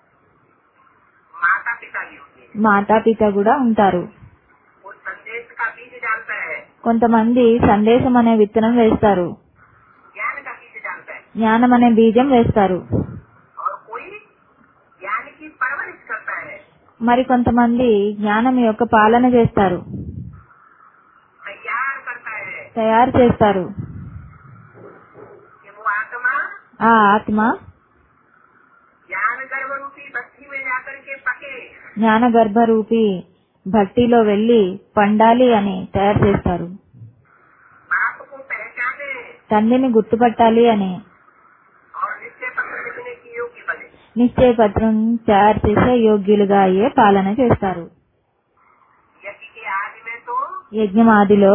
माता पिता भी होते हैं మాతాపిత కూడా ఉంటారు वो संदेश का बीज डालता है కొంతమంది సందేశం అనే విత్తనం వేస్తారు ज्ञान का बीज डालता है జ్ఞానం అనే బీజం వేస్తారు और कोई ज्ञान की परवरिश करता है మరి కొంతమంది జ్ఞానం యొక్క పాలన చేస్తారు तैयार करता है తయారు చేస్తారు कि वो आत्मा ఆ ఆత్మ ज्ञान गर्भ रूपी भक्ति में जाकर के पके జ్ఞాన గర్భరూపి భక్తిలో వెళ్లి పండాలి అని తయారు చేస్తారు बाप को पहचाने తండ్రిని గుర్తుపట్టాలి అని और निश्चय पत्र लिखने की योग्य बने నిశ్చయ పత్రం తయారు చేసే యోగ్యులుగా అయ్యే పాలన చేస్తారు यज्ञ के आदि में तो యజ్ఞం ఆదిలో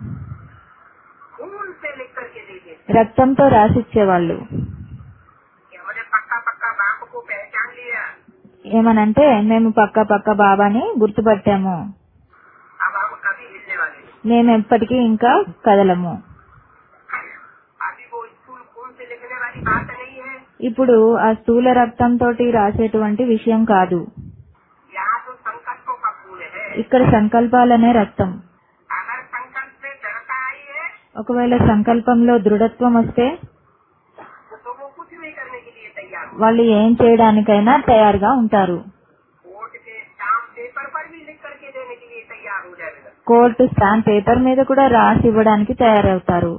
खून से लिख करके दे देते రక్తంతో రాసిచ్చేవాళ్ళు कि हमने पक्का पक्का बाप को पहचान लिया ఏమనంటే మేము పక్క పక్క బాబాని గుర్తుపట్టాము अब हम कभी हिलने वाले नहीं మేము ఎప్పటికీ ఇంకా కదలము अभी वो स्कूल खून से लिखने वाली बात नहीं है ఇప్పుడు ఆ స్థూల రక్తంతో రాసేటువంటి విషయం కాదు यहाँ तो संकल्पों का फूल है ఇక్కడ సంకల్పాలనే రక్తం अगर संकल्प से डरता आई है ఒకవేళ సంకల్పంలో దృఢత్వం వస్తే तो वो कुछ भी करने के लिए तैयार हो వాళ్ళు ఏం చేయడానికైనా తయారుగా ఉంటారు कोर्ट के स्टाम्प पेपर पर भी लिख करके देने के लिए तैयार हो जाएगा కోర్టు స్టాంప్ పేపర్ మీద కూడా రాసి ఇవ్వడానికి తయారవుతారు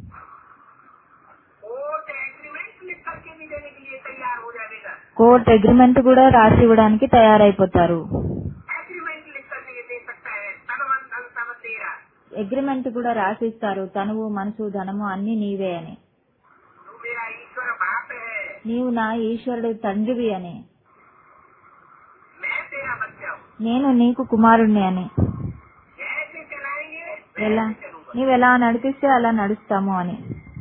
कोर्ट एग्रीमेंट लिख करके भी देने के लिए तैयार हो जाएगा కోర్టు అగ్రిమెంట్ కూడా రాసి ఇవ్వడానికి తయారైపోతారు एग्रीमेंट लिख करके दे सकता है तनवन धन सब तेरा అగ్రిమెంట్ కూడా రాసిస్తారు తనువు మనసు ధనము అన్ని నీవే అని तू मेरा ईश्वर बाप है నీవు నా ఈశ్వరుడు తండ్రివి అని मैं तेरा बच्चा हूँ నేను నీకు కుమారుణ్ణి అని जैसे चलाएंगे ఎలా वैसे चलूंगा నీవెలా నడిపిస్తే అలా నడుస్తాము అని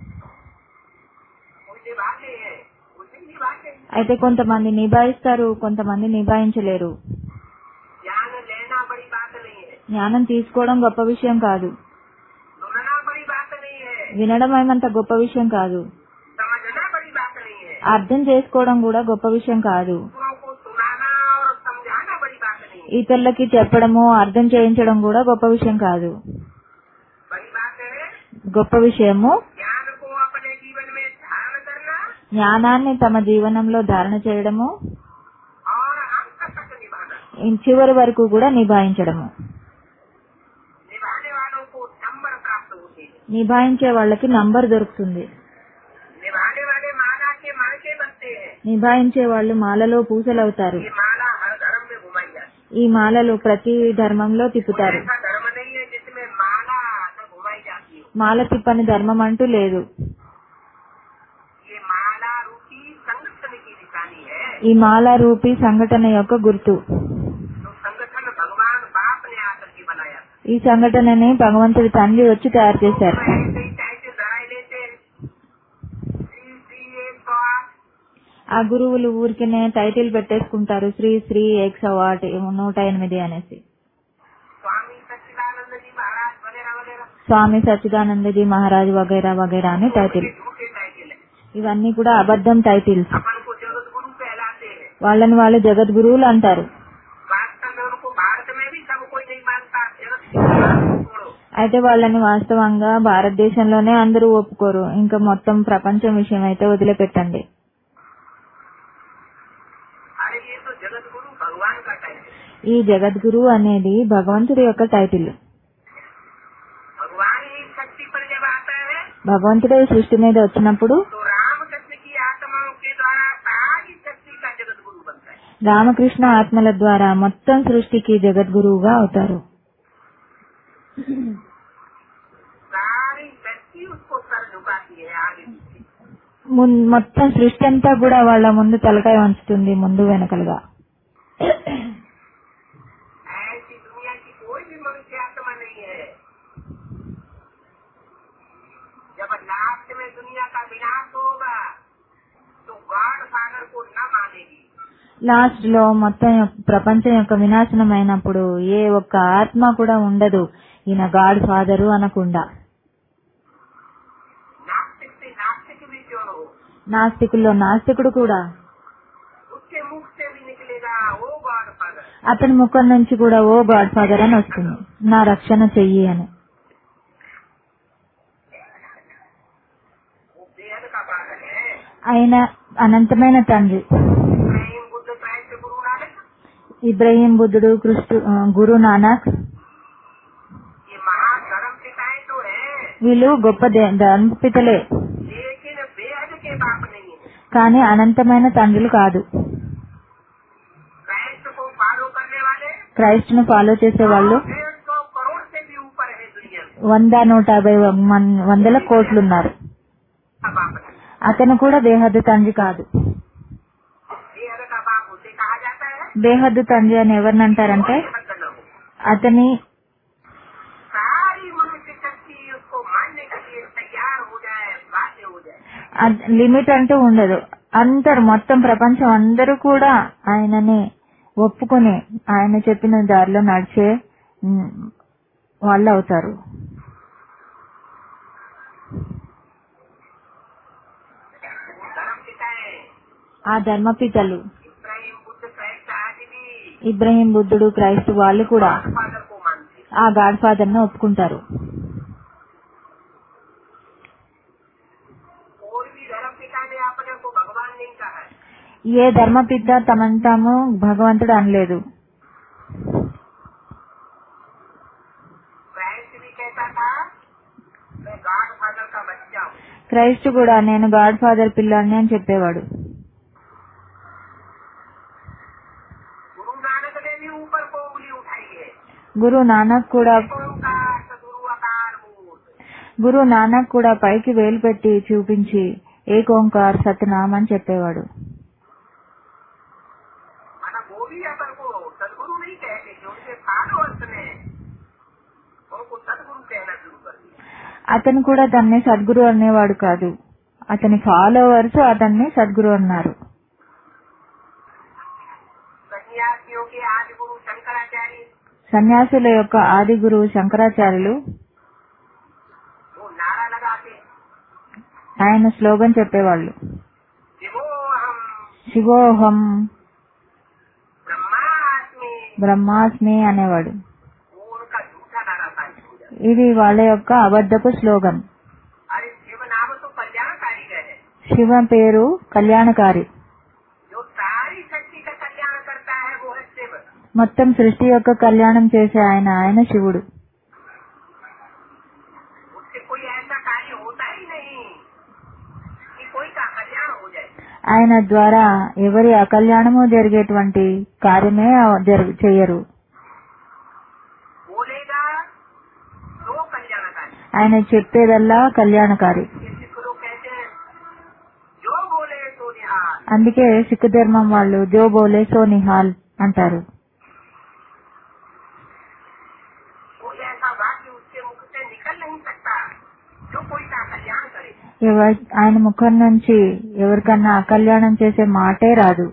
कोई निभाते हैं कोई नहीं निभाते అయితే కొంతమంది నిభాయిస్తారు కొంతమంది నిభాయించలేరు ज्ञान लेना बड़ी बात नहीं है జ్ఞానం తీసుకోవడం గొప్ప విషయం కాదు सुनना बड़ी बात नहीं है వినడం ఏమంత గొప్ప విషయం కాదు समझना बड़ी बात नहीं है అర్థం చేసుకోవడం కూడా గొప్ప విషయం కాదు दूसरों को सुनाना और समझाना बड़ी बात नहीं है ఇతరులకి చెప్పడము అర్థం చేయించడం కూడా గొప్ప విషయం కాదు बड़ी बात है గొప్ప విషయము ज्ञान को अपने जीवन में धारण करना జ్ఞానాన్ని తమ జీవనంలో ధారణ చేయడము और अंत तक निभाना ఇం- చివరి వరకు కూడా నిభాయించడము निभाने वालों को नंबर प्राप्त होते हैं నిభాయించే వాళ్ళకి నంబర్ దొరుకుతుంది निभाने वाले माला के मार्के बनते हैं నిభాయించే వాళ్ళు మాలలో పూసలవుతారు ये माला हर धर्म में घुमाई जाती ఈ మాలలు ప్రతి ధర్మంలో है कोई తిప్పుతారు ऐसा धर्म नहीं है जिसमें माला न घुमाई जाती हो మాల తిప్పని ధర్మం అంటూ లేదు ये माला रूपी संगठन की निशानी है ఈ మాల రూపీ సంఘటన యొక్క గుర్తు तो संगठन भगवान बाप ने आकर के बनाया ఈ సంఘటనని భగవంతుడి తండ్రి వచ్చి తయారు చేశారు तो ऐसे ही टाइटल धराई लेते श्री श्री एक सौ आठ ఆ గురువులు ఊరికినే టైటిల్ పెట్టేసుకుంటారు శ్రీ శ్రీ ఎక్స్ అవార్డ్ నూట ఎనిమిది అనేసి स्वामी सच्चिदानंद जी महाराज वगैरह वगैरह స్వామి సచ్చిదానందజీ మహారాజ్ వగైరా వగైరా అని టైటిల్ ये झूठे टाइटल है ఇవన్నీ కూడా అబద్ధం టైటిల్స్ अपन को जगत गुरु कहलाते हैं వాళ్ళని వాళ్ళు జగద్గురువులు అంటారు वास्तव में उनको भारत में भी सब कोई नहीं मानता जगत के बाहर छोड़ो అయితే వాళ్ళని వాస్తవంగా భారతదేశంలోనే అందరూ ఒప్పుకోరు ఇంకా మొత్తం ప్రపంచం విషయం అయితే వదిలిపెట్టండి अरे ये तो जगत गुरु भगवान का टाइटल है ఈ జగద్గురు అనేది భగవంతుడి యొక్క టైటిల్ भगवान ही शक्ति पर जब आता है భగవంతుడే ఈ సృష్టి మీద వచ్చినప్పుడు तो रामकृष्ण की आत्माओं के द्वारा सारी शक्ति का जगत गुरु बनता है రామకృష్ణ ఆత్మల ద్వారా మొత్తం సృష్టికి జగద్గురువుగా అవుతారు सारी शक्ति उसको सर झुकाती है आगे पीछे మున్- మొత్తం సృష్టి అంతా కూడా వాళ్ళ ముందు తలకాయ వంచుతుంది ముందు వెనకలుగా ऐसी दुनिया की कोई भी मनुष्य आत्मा नहीं है जब लास्ट में दुनिया का विनाश होगा तो गॉड फादर को न मानेगी లాస్ట్ లో మొత్తం యొక్క- ప్రపంచం యొక్క వినాశనం అయినప్పుడు ఏ ఒక్క ఆత్మ కూడా ఉండదు ఈయన గాడ్ ఫాదరు అనకుండా नास्तिक से नास्तिक भी क्यों हो నాస్తికుల్లో నాస్తికుడు కూడా उसके मुख से भी निकलेगा वो गॉड फादर అతని ముఖం నుంచి కూడా ఓ గాడ్ ఫాదర్ అని వస్తుంది నా రక్షణ చెయ్యి అని वो बेहद का बादल है ఆయన అనంతమైన తండ్రి इब्राहिम बुद्ध क्राइस्ट गुरु नानक ఇబ్రహీం బుద్ధుడు కృష్ణు ఆ, గురు నానక్ ये महाधर्म पिताएं तो है వీళ్ళు గొప్ప దే- ధర్మపితలే लेकिन बेहद के बाप नहीं है కానీ అనంతమైన తండ్రులు కాదు क्राइस्ट को फॉलो करने वाले క్రైస్ట్ ను ఫాలో చేసే వాళ్ళు डेढ़ सौ करोड़ से भी ऊपर है दुनिया में వంద నూట యాభై మన్- వందల కోట్లున్నారు का बाप नहीं అతను కూడా బేహద్దు తండ్రి కాదు बेहद का बाप उसे कहा जाता है బేహద్దు తండ్రి అని ఎవరిని అంటారంటే बेहद न हो అతని सारी मनुष्य शक्ति उसको मानने के लिए तैयार हो जाए बाध्य हो जाए అద్- లిమిట్ అంటూ ఉండదు అందరు మొత్తం ప్రపంచం అందరూ కూడా ఆయనని ఒప్పుకొని ఆయన చెప్పిన దారిలో నడిచే ఉమ్, వాళ్ళు అవుతారు वो धर्म पिताएं ఆ ధర్మపితలు इब्राहिम बुद्ध क्राइस्ट आज भी ఇబ్రహీం బుద్ధుడు క్రైస్తు వాళ్ళు కూడా फादर को मानते हैं ఆ గాడ్ ఫాదర్ ను ఒప్పుకుంటారు कोई भी धर्म पिता ने अपने को भगवान नहीं कहा है ఏ ధర్మపిత తమను తాము భగవంతుడు అనలేదు क्राइस्ट भी कहता था मैं गॉड फादर का बच्चा हूँ క్రైస్తు కూడా నేను గాడ్ ఫాదర్ పిల్లాడిని అని చెప్పేవాడు गुरु नानक ने भी ऊपर को उंगली उठाई है గురు నానక్ కూడా ओंकार सदगुरु अकार मूर्त గురు నానక్ కూడా పైకి వేలు పెట్టి చూపించి ఏకోంకార్ సత్యనామ్ అని చెప్పేవాడు माना वो भी अपन को सदगुरु नहीं कहते कि उनके फॉलोअर्स ने उनको सदगुरु कहना शुरू कर दिया అతను కూడా తన్ని సద్గురు అనేవాడు కాదు అతని ఫాలోవర్స్ అతన్ని సద్గురు అన్నారు सन्यासियों के आदि गुरु शंकराचार्य సన్యాసుల యొక్క ఆది గురువు శంకరాచార్యులు वो नारा लगाते ఆయన స్లోగన్ చెప్పేవాళ్ళు शिवो हम శివోహం ब्रह्मास्मि బ్రహ్మాస్మి అనేవాడు वो उनका झूठा नारा था इस पूजा में। ఇది వాళ్ళ యొక్క అబద్ధపు స్లోగన్ अरे शिव नाम तो कल्याणकारी है శివ పేరు కళ్యాణకారి जो सारी शक्ति का कल्याण करता है वो है शिव మొత్తం సృష్టి యొక్క కళ్యాణం చేసే ఆయన ఆయన శివుడు उससे कोई ऐसा कार्य होता ही नहीं कि कोई का कल्याण हो जाए ఆయన ద్వారా ఎవరి అకళ్యాణము జరిగేటువంటి కార్యమే జరుగు- చెయ్యరు बोलेगा तो कल्याणकारी ఆయన చెప్పేదల్లా కళ్యాణకారి ये सिख लोग कहते हैं जो बोले तो निहाल అందుకే సిక్కు ధర్మం వాళ్ళు జో బోలే సో నిహాల్ అంటారు कोई ऐसा वाक्य उसके मुख से निकल नहीं सकता जो कोई का कल्याण करे ఎవ- ఆయన ముఖం నుంచి ఎవరికన్నా అకల్యాణం చేసే మాటే రాదు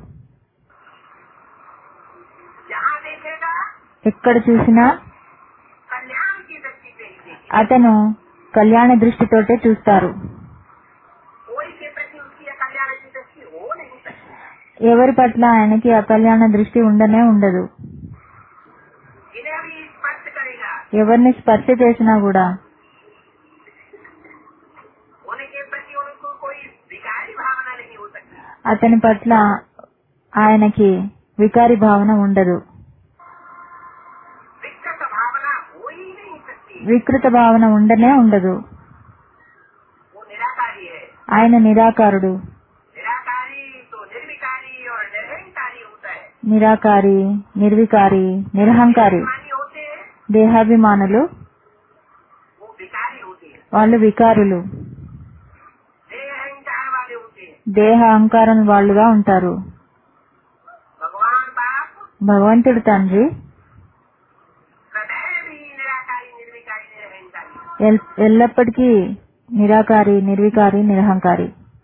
जहाँ देखेगा ఎక్కడ చూసినా कल्याण की दृष्टि से ही देखे అతను కళ్యాణ దృష్టితోటే చూస్తారు कोई के प्रति उसकी कल्याण की दृष्टि हो नहीं सकती ఎవరి పట్ల ఆయనకి అకల్యాణ దృష్టి ఉండనే ఉండదు इन्हें भी स्पष्ट करेगा ఎవరిని స్పర్శ చేసినా కూడా उनके प्रति उनको कोई विकारी भावना नहीं हो सकती అతని పట్ల ఆయనకి వికారి భావన ఉండదు विकृत भावना हो ही नहीं सकती వికృత భావన ఉండనే ఉండదు वो निराकारी है ఆయన నిరాకారుడు निराकारी तो निर्विकारी और निर्हंकारी होता है నిరాకారి నిర్వికారి నిరహంకారి मानी होते हैं దేహాభిమానులు वो विकारी होते हैं వాళ్ళు వికారులు देह अहंकार वाले होते हैं దేహ అహంకారం వాళ్ళుగా ఉంటారు भगवान बाप భగవంతుడు తండ్రి सदैव ही निराकारी निर्विकारी निरहंकारी ఎల్- ఎల్లప్పటికీ నిరాకారి నిర్వికారి నిరహంకారి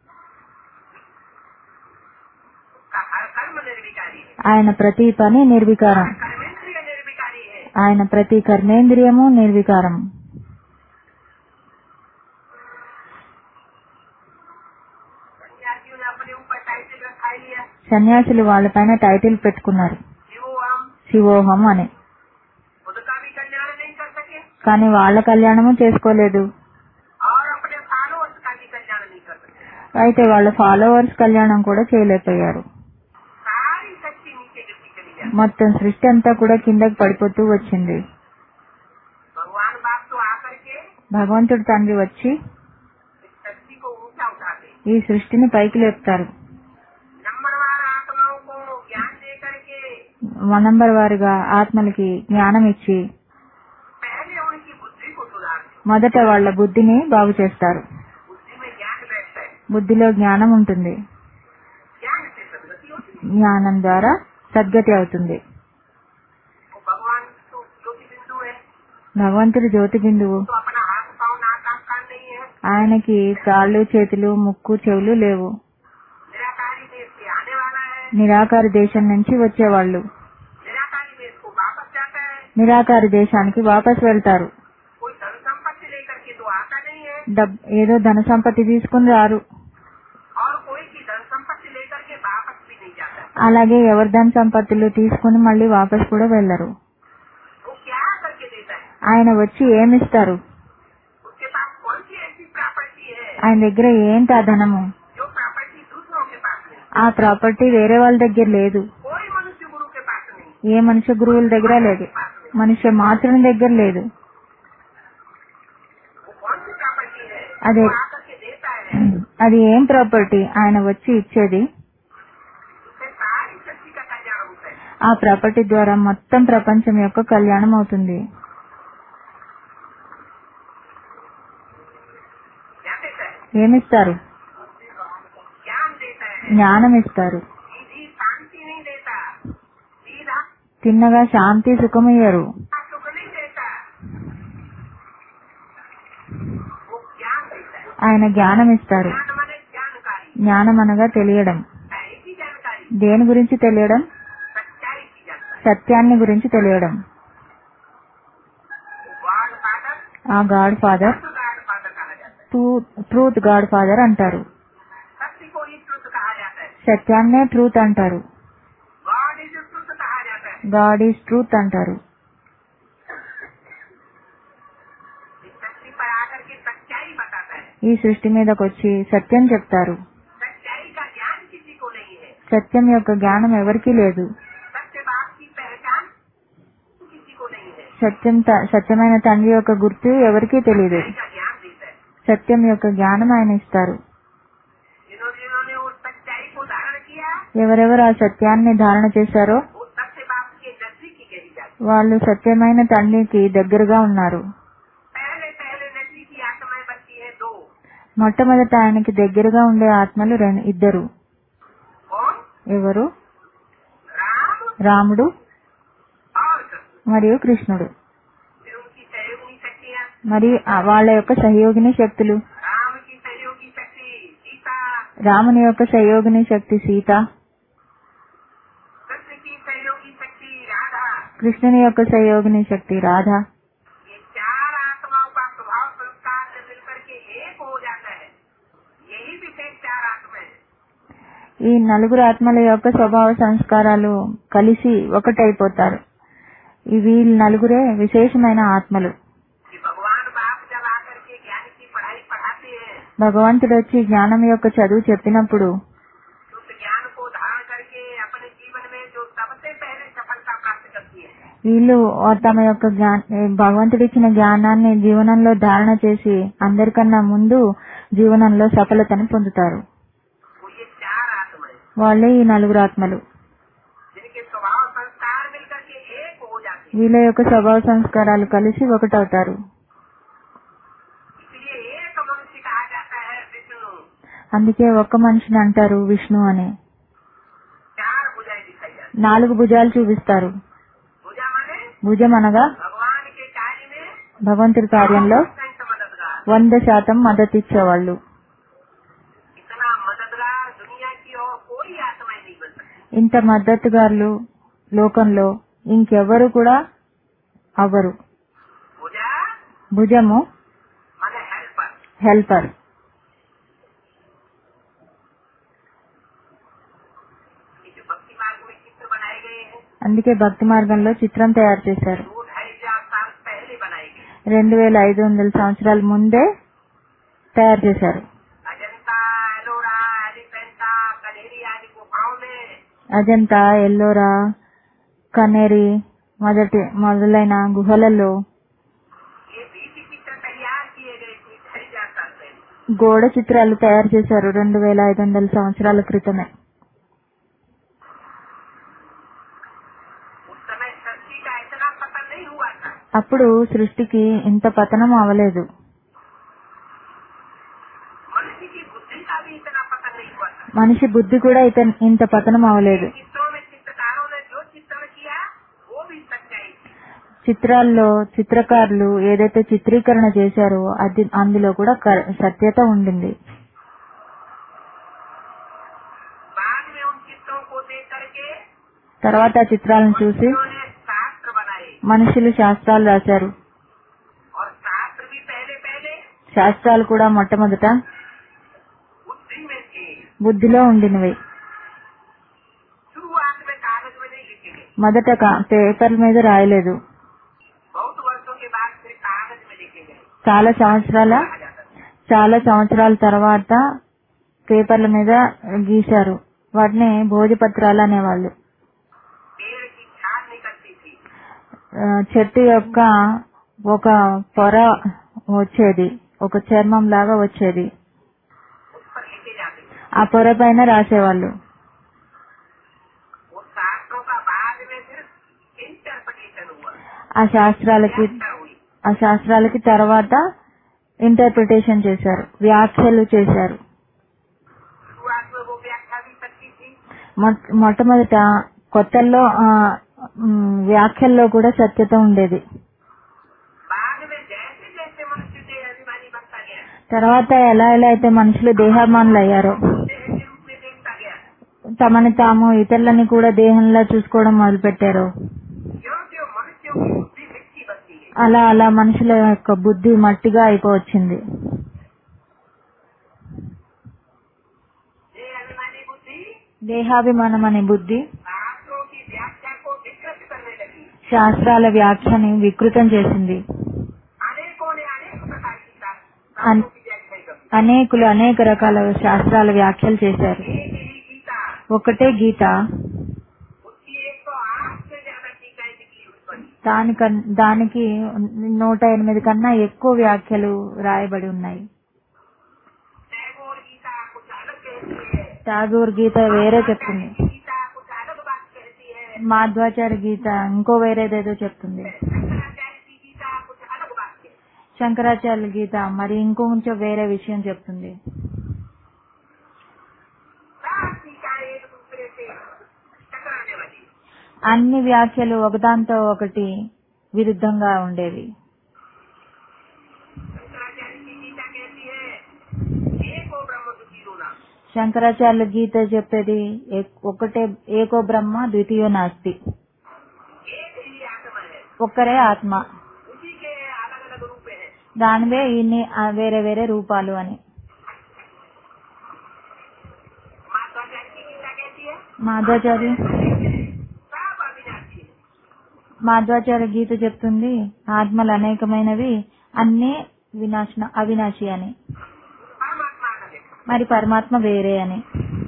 उसका हर कर्म निर्विकारी है ఆయన ప్రతి పని నిర్వికారం कर्मेंद्रिय निर्विकारी है ఆయన ప్రతి కర్మేంద్రియము నిర్వికారం सन्यासियों ने अपने ऊपर टाइटल रखा लिया సన్యాసులు వాళ్ళపైన టైటిల్ పెట్టుకున్నారు जीवो हम శివోహం అని खुद का भी कल्याण नहीं कर सके కానీ వాళ్ళ కళ్యాణము చేసుకోలేదు और अपने फॉलोअर्स का भी कल्याण नहीं कर सके అయితే వాళ్ళ ఫాలోవర్స్ కళ్యాణం కూడా చేయలేకపోయారు सारी शक्ति नीचे गिरती चली जाती మొత్తం సృష్టి అంతా కూడా కిందకి పడిపోతూ వచ్చింది भगवान बाप तो आकर के భగవంతుడు తండ్రి వచ్చి इस शक्ति को ऊंचा उठाते ఈ సృష్టిని పైకి లేపుతారు नंबरवार आत्माओं को ज्ञान दे करके మనంబర్ వారిగా ఆత్మలకి జ్ఞానం ఇచ్చి पहले उनकी बुद्धि को सुधारते మొదట వాళ్ళ బుద్ధిని బాగు చేస్తారు बुद्धि में ज्ञान बैठता है బుద్ధిలో జ్ఞానం ఉంటుంది ज्ञान से सदगति होती है జ్ఞానం ద్వారా సద్గతి అవుతుంది वो भगवान तो ज्योति बिंदु है భగవంతుడు జ్యోతి బిందువు तो अपना हाथ पाँव नाक आँख कान नहीं है ఆయనకి కాళ్ళు చేతులు ముక్కు చెవులు లేవు निराकारी देश से आने वाला है నిరాకారి దేశం నుంచి వచ్చేవాళ్ళు निराकारी देश को वापस जाता है నిరాకారి దేశానికి వాపస్ వెళ్తారు कोई धन संपत्ति लेकर के तो आता नहीं है డబ్ ఏదో ధన సంపత్తి తీసుకుని రారు और कोई की धन संपत्ति लेकर के वापस भी नहीं जाता అలాగే ఎవరి ధన సంపత్తులు తీసుకుని మళ్ళీ వాపస్ కూడా వెళ్లరు वो क्या करके देता है ఆయన వచ్చి ఏమిస్తారు उसके पास कौन सी ऐसी प्रॉपर्टी है ఆయన దగ్గర ఏంటి ఆ ధనము जो प्रॉपर्टी दूसरों के पास नहीं ఆ ప్రాపర్టీ వేరే వాళ్ళ దగ్గర లేదు कोई मनुष्य गुरु के पास नहीं ఏ మనుష్య గురువుల దగ్గర లేదు మనుష్య మాతృని దగ్గర లేదు वो कौन सी प्रॉपर्टी है अरे- वो आकर के देता है అది ఏం ప్రాపర్టీ ఆయన వచ్చి ఇచ్చేది उससे सारी शक्ति का कल्याण होता है ఆ ప్రాపర్టీ ద్వారా మొత్తం ప్రపంచం యొక్క కళ్యాణం అవుతుంది क्या देता है ఏమిస్తారు ज्ञान देता है జ్ఞానం ఇస్తారు सीधी शांति नहीं देता सीधा తిన్నగా శాంతి సుఖమియ్యరు सुख नहीं देता वो ज्ञान देता है ఆయన జ్ఞానం ఇస్తారు ज्ञान माने जानकारी జ్ఞానం అనగా తెలియడం सच्चाई की जानकारी దేని గురించి తెలియడం सच्चाई की जानकारी సత్యాన్ని గురించి తెలియడం गॉड फादर ఆ గాడ్ ఫాదర్ गॉड फादर कहा जाता है ట్రూత్ గాడ్ ఫాదర్ అంటారు सत्य को ही ट्रुथ कहा जाता है సత్యాన్నే ట్రూత్ అంటారు गॉड इज ट्रुथ कहा जाता है గాడ్ ఈజ్ ట్రూత్ అంటారు इस धरती पर आकर के सच्चाई बताता है ఈ సృష్టి మీదకి వచ్చి సత్యం చెప్తారు सच्चाई का ज्ञान किसी को नहीं है సత్యం యొక్క జ్ఞానం ఎవరికీ లేదు सत्य बात की पहचान किसी को नहीं है సత్యం త- సత్యమైన తండ్రి యొక్క గుర్తు ఎవరికీ తెలియదు सच्चाई का ज्ञान देता है సత్యం యొక్క జ్ఞానం ఆయన ఇస్తారు जिन्होंने जिन्होंने उस सच्चाई को धारण किया ఎవరెవరు ఆ సత్యాన్ని ధారణ చేశారో वो सत्य बाप के नजदीकी कही जाती వాళ్ళు సత్యమైన తండ్రికి దగ్గరగా ఉన్నారు पहले पहले नजदीकी మొట్టమొదట ఆయనకి దగ్గరగా ఉండే ఆత్మలు రెండు ఇద్దరు कौन ఎవరు राम రాముడు और कृष्ण మరియు కృష్ణుడు फिर उनकी सहयोगी शक्तियाँ మరి ఆ వాళ్ళ యొక్క సహయోగిని శక్తులు राम की सहयोगी शक्ति सीता రాముని యొక్క సహయోగిని శక్తి సీత कृष्ण की सहयोगी शक्ति राधा కృష్ణుని యొక్క సహయోగిని శక్తి రాధ ये चार आत्माओं का स्वभाव संस्कार से मिलकर के एक हो जाता है यही विशेष चार आत्माएं हैं। ఈ నలుగురు ఆత్మల యొక్క స్వభావ సంస్కారాలు కలిసి ఒకటైపోతారు ఈ వీళ్ళు నలుగురే విశేషమైన ఆత్మలు कि भगवान बाप जब आकर के ज्ञान की पढ़ाई पढ़ाते हैं భగవంతుడు వచ్చి జ్ఞానం యొక్క చదువు చెప్పినప్పుడు तो उस ज्ञान को धारण करके अपने जीवन में जो सबसे पहले सफलता प्राप्त करती है వీళ్ళు తమ యొక్క జ్ఞా భగవంతుడిచ్చిన జ్ఞానాన్ని జీవనంలో ధారణ చేసి అందరికన్నా ముందు జీవనంలో సఫలతను పొందుతారు वो ये चार आत्माएं వాళ్ళే ఈ నలుగురు ఆత్మలు जिनके स्वभाव संस्कार मिलकर के एक हो जाते हैं వీళ్ళ యొక్క స్వభావ సంస్కారాలు కలిసి ఒకటవుతారు इसलिए एक मनुष्य कहा जाता है विष्णु అందుకే ఒక్క మనిషిని అంటారు విష్ణు అని चार भुजाएं दिखाई जाती నాలుగు భుజాలు చూపిస్తారు भुजा माने భుజం అనగా भगवान के कार्य में భగవంతుడి కార్యంలో परसेंट मददगार వంద శాతం మద్దతు ఇచ్చేవాళ్ళు इतना मददगार दुनिया की और कोई आत्माएं नहीं बन सकती ఇంత మద్దతుగారులు లోకంలో ఇంకెవ్వరు కూడా అవ్వరు भुजा భుజము माने हेल्पर హెల్పర్ ये जो भक्ति मार्ग में चित्र बनाए गए हैं అందుకే భక్తి మార్గంలో చిత్రం తయారు చేశారు दो ढाई हजार साल पहले बनाए गए రెండు వేల ఐదు వందల సంవత్సరాల ముందే తయారు చేశారు अजंता एलोरा एलिफेंटा कनेरी आदि गुफाओं में అజంతా ఎల్లోరా కనేరి మొదటి మొదలైన గుహలలో ये बीसी चित्र तैयार किए गए थे ढाई हजार साल पहले గోడ చిత్రాలు తయారు చేశారు రెండు వేల ఐదు వందల సంవత్సరాల క్రితమే उस समय सृष्टि का इतना पतन नहीं हुआ था అప్పుడు సృష్టికి ఇంత పతనం అవలేదు मनुष्य की बुद्धि का भी इतना पतन नहीं हुआ था మనిషి బుద్ధి కూడా ఇత ఇంత పతనం అవలేదు चित्रों में चित्रकारों ने जो चित्रण किया वो भी सच्चाई थी చిత్రాల్లో చిత్రకారులు ఏదైతే చిత్రీకరణ చేశారో అది అందులో కూడా క- సత్యత ఉండింది बाद में उन चित्रों को देख करके తర్వాత ఆ చిత్రాలను చూసి उन्होंने शास्त्र बनाए మనుషులు శాస్త్రాలు రాశారు और शास्त्र भी पहले पहले శాస్త్రాలు కూడా మొట్టమొదట बुद्धि में थे బుద్ధిలో ఉండినవి शुरुआत में कागज में नहीं लिखे गए మొదట కా- పేపర్ మీద రాయలేదు बहुत वर्षों के बाद फिर कागज में लिखे गए చాలా సంవత్సరాల कहा जाता था చాలా సంవత్సరాల తర్వాత పేపర్ల మీద గీశారు వాటిని భోజపత్రాలు అనేవాళ్ళు पेड़ की छाल निकलती थी ఆ, చెట్టు యొక్క ఒక పొర వచ్చేది ఒక చర్మం లాగా వచ్చేది उस पर लिखे जाते थे ఆ పొర పైన రాసేవాళ్ళు वो शास्त्रों का बाद में फिर इंटरप्रिटेशन हुआ ఆ శాస్త్రాలకి व्याख्या हुई ఆ శాస్త్రాలకి తర్వాత ఇంటర్ప్రిటేషన్ చేశారు వ్యాఖ్యలు చేశారు शुरुआत में वो व्याख्या भी सच्ची थी మొట్- మొట్టమొదట కొత్తల్లో ఆ, మ్, వ్యాఖ్యల్లో కూడా సత్యత ఉండేది बाद में जैसे जैसे मनुष्य के अभिमानी बनता गया తర్వాత ఎలా ఎలా అయితే మనుషులు దేహాభిమానులు అయ్యారో देह के रूप में देखता गया తమని తాము ఇతరులని కూడా దేహంలా చూసుకోవడం మొదలు పెట్టారు क्यों क्यों मनुष्यों की बुद्धि मिट्टी बनती है అలా అలా మనుషుల యొక్క బుద్ధి మట్టిగా అయిపోవచ్చింది ये अभिमानी बुद्धि దేహాభిమానం అనే బుద్ధి शास्त्रों की व्याख्या को विकृत करने लगी శాస్త్రాల వ్యాఖ్యని వికృతం చేసింది अनेकों ने अनेक प्रकार की शास्त्रों अन- की व्याख्या कर అనేకులు అనేక రకాల శాస్త్రాల వ్యాఖ్యలు చేశారు एक ही गीता ఒకటే గీత उसकी एक सौ आठ से ज्यादा टीकाएं निकली उस पर దానిక దానికి నూట ఎనిమిది కన్నా ఎక్కువ వ్యాఖ్యలు రాయబడి ఉన్నాయి टैगोर गीता कुछ अलग कहती है టాగూర్ గీత వేరే చెప్తుంది गीता कुछ अलग बात कहती है మాధ్వాచార్య గీత ఇంకో వేరేదేదో చెప్తుంది शंकराचार्य की गीता कुछ अलग बात कहती శంకరాచార్యుల గీత మరి ఇంకొంచెం వేరే విషయం చెప్తుంది सब टीकाएं एक दूसरे से टकराने लगी అన్ని వ్యాఖ్యలు ఒకదాంతో ఒకటి విరుద్ధంగా ఉండేవి शंकराचार्य की गीता कहती है एको ब्रह्म दुखी होना శంకరాచార్యుల గీత చెప్పేది ఏ- ఒకటే ఏకో బ్రహ్మ ద్వితీయో నాస్తి एक ही आत्मा है ఒక్కరే ఆత్మ उसी के अलग अलग रूप है దానివే ఇన్ని ఆ వేరే వేరే రూపాలు అని माधवाचार्य की गीता कहती है మాధవాచార్య सब अविनाशी है మాధవాచార్య గీత చెప్తుంది ఆత్మలు అనేకమైనవి అన్నీ వినాశన అవినాశి అని परमात्मा का देखा మరి పరమాత్మ వేరే అని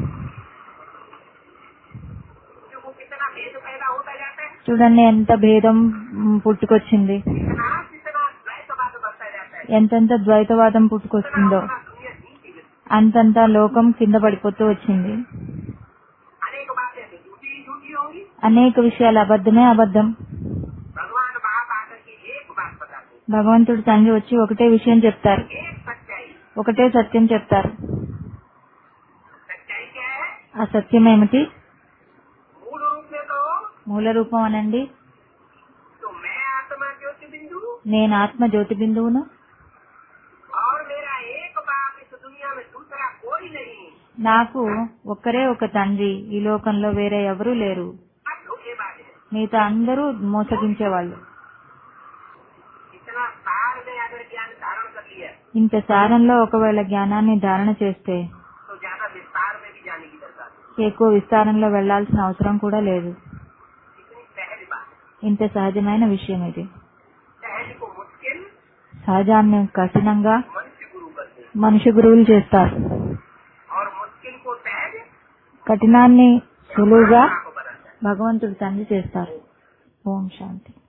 जो वो कितना भेद पैदा होता जाता है చూడండి ఎంత భేదం మ్, పుట్టుకొచ్చింది इतना जितना द्वैतवाद बढ़ता जाता है ఎంతెంత ద్వైతవాదం उतना పుట్టుకొస్తుందో उतना दुनिया नीचे गिरती అంతంత లోకం కింద పడిపోతూ వచ్చింది है। अनेक बातें तो झूठी ही झूठी होंगी అనేక విషయాలు అబద్ధమే అబద్ధం भगवान बाप आकर के एक बात बताते हैं భగవంతుడు తండ్రి వచ్చి ఒకటే విషయం చెప్తారు एक सच्चाई ఒకటే సత్యం చెప్తారు सच्चाई क्या है ఆ సత్యం ఏమిటి मूल रूप में तो మూల రూపం అనండి तो मैं आत्मा ज्योति बिंदु నేను ఆత్మ జ్యోతి బిందువును और मेरा एक बाप इस दुनिया में दूसरा कोई नहीं నాకు ఒక్కరే ఒక తండ్రి ఈ లోకంలో వేరే ఎవరూ లేరు अब धोखेबाज है మిగతా అందరూ మోసగించేవాళ్ళు इतना सार में अगर ज्ञान धारण कर लिया ఇంత సారంలో ఒకవేళ జ్ఞానాన్ని ధారణ చేస్తే तो ज्यादा विस्तार में भी जाने की दरकार नहीं ఎక్కువ విస్తారంలో వెళ్లాల్సిన అవసరం కూడా లేదు इतनी सहज बात है ఇంత సహజమైన విషయం ఇది सहज को मुश्किल సహజాన్ని కఠినంగా मनुष्य गुरु करते हैं మనిషి గురువులు చేస్తారు और मुश्किल को सहज కఠినాన్ని సులువుగా को बनाता है భగవంతుడు తండ్రి చేస్తారు ఓం శాంతి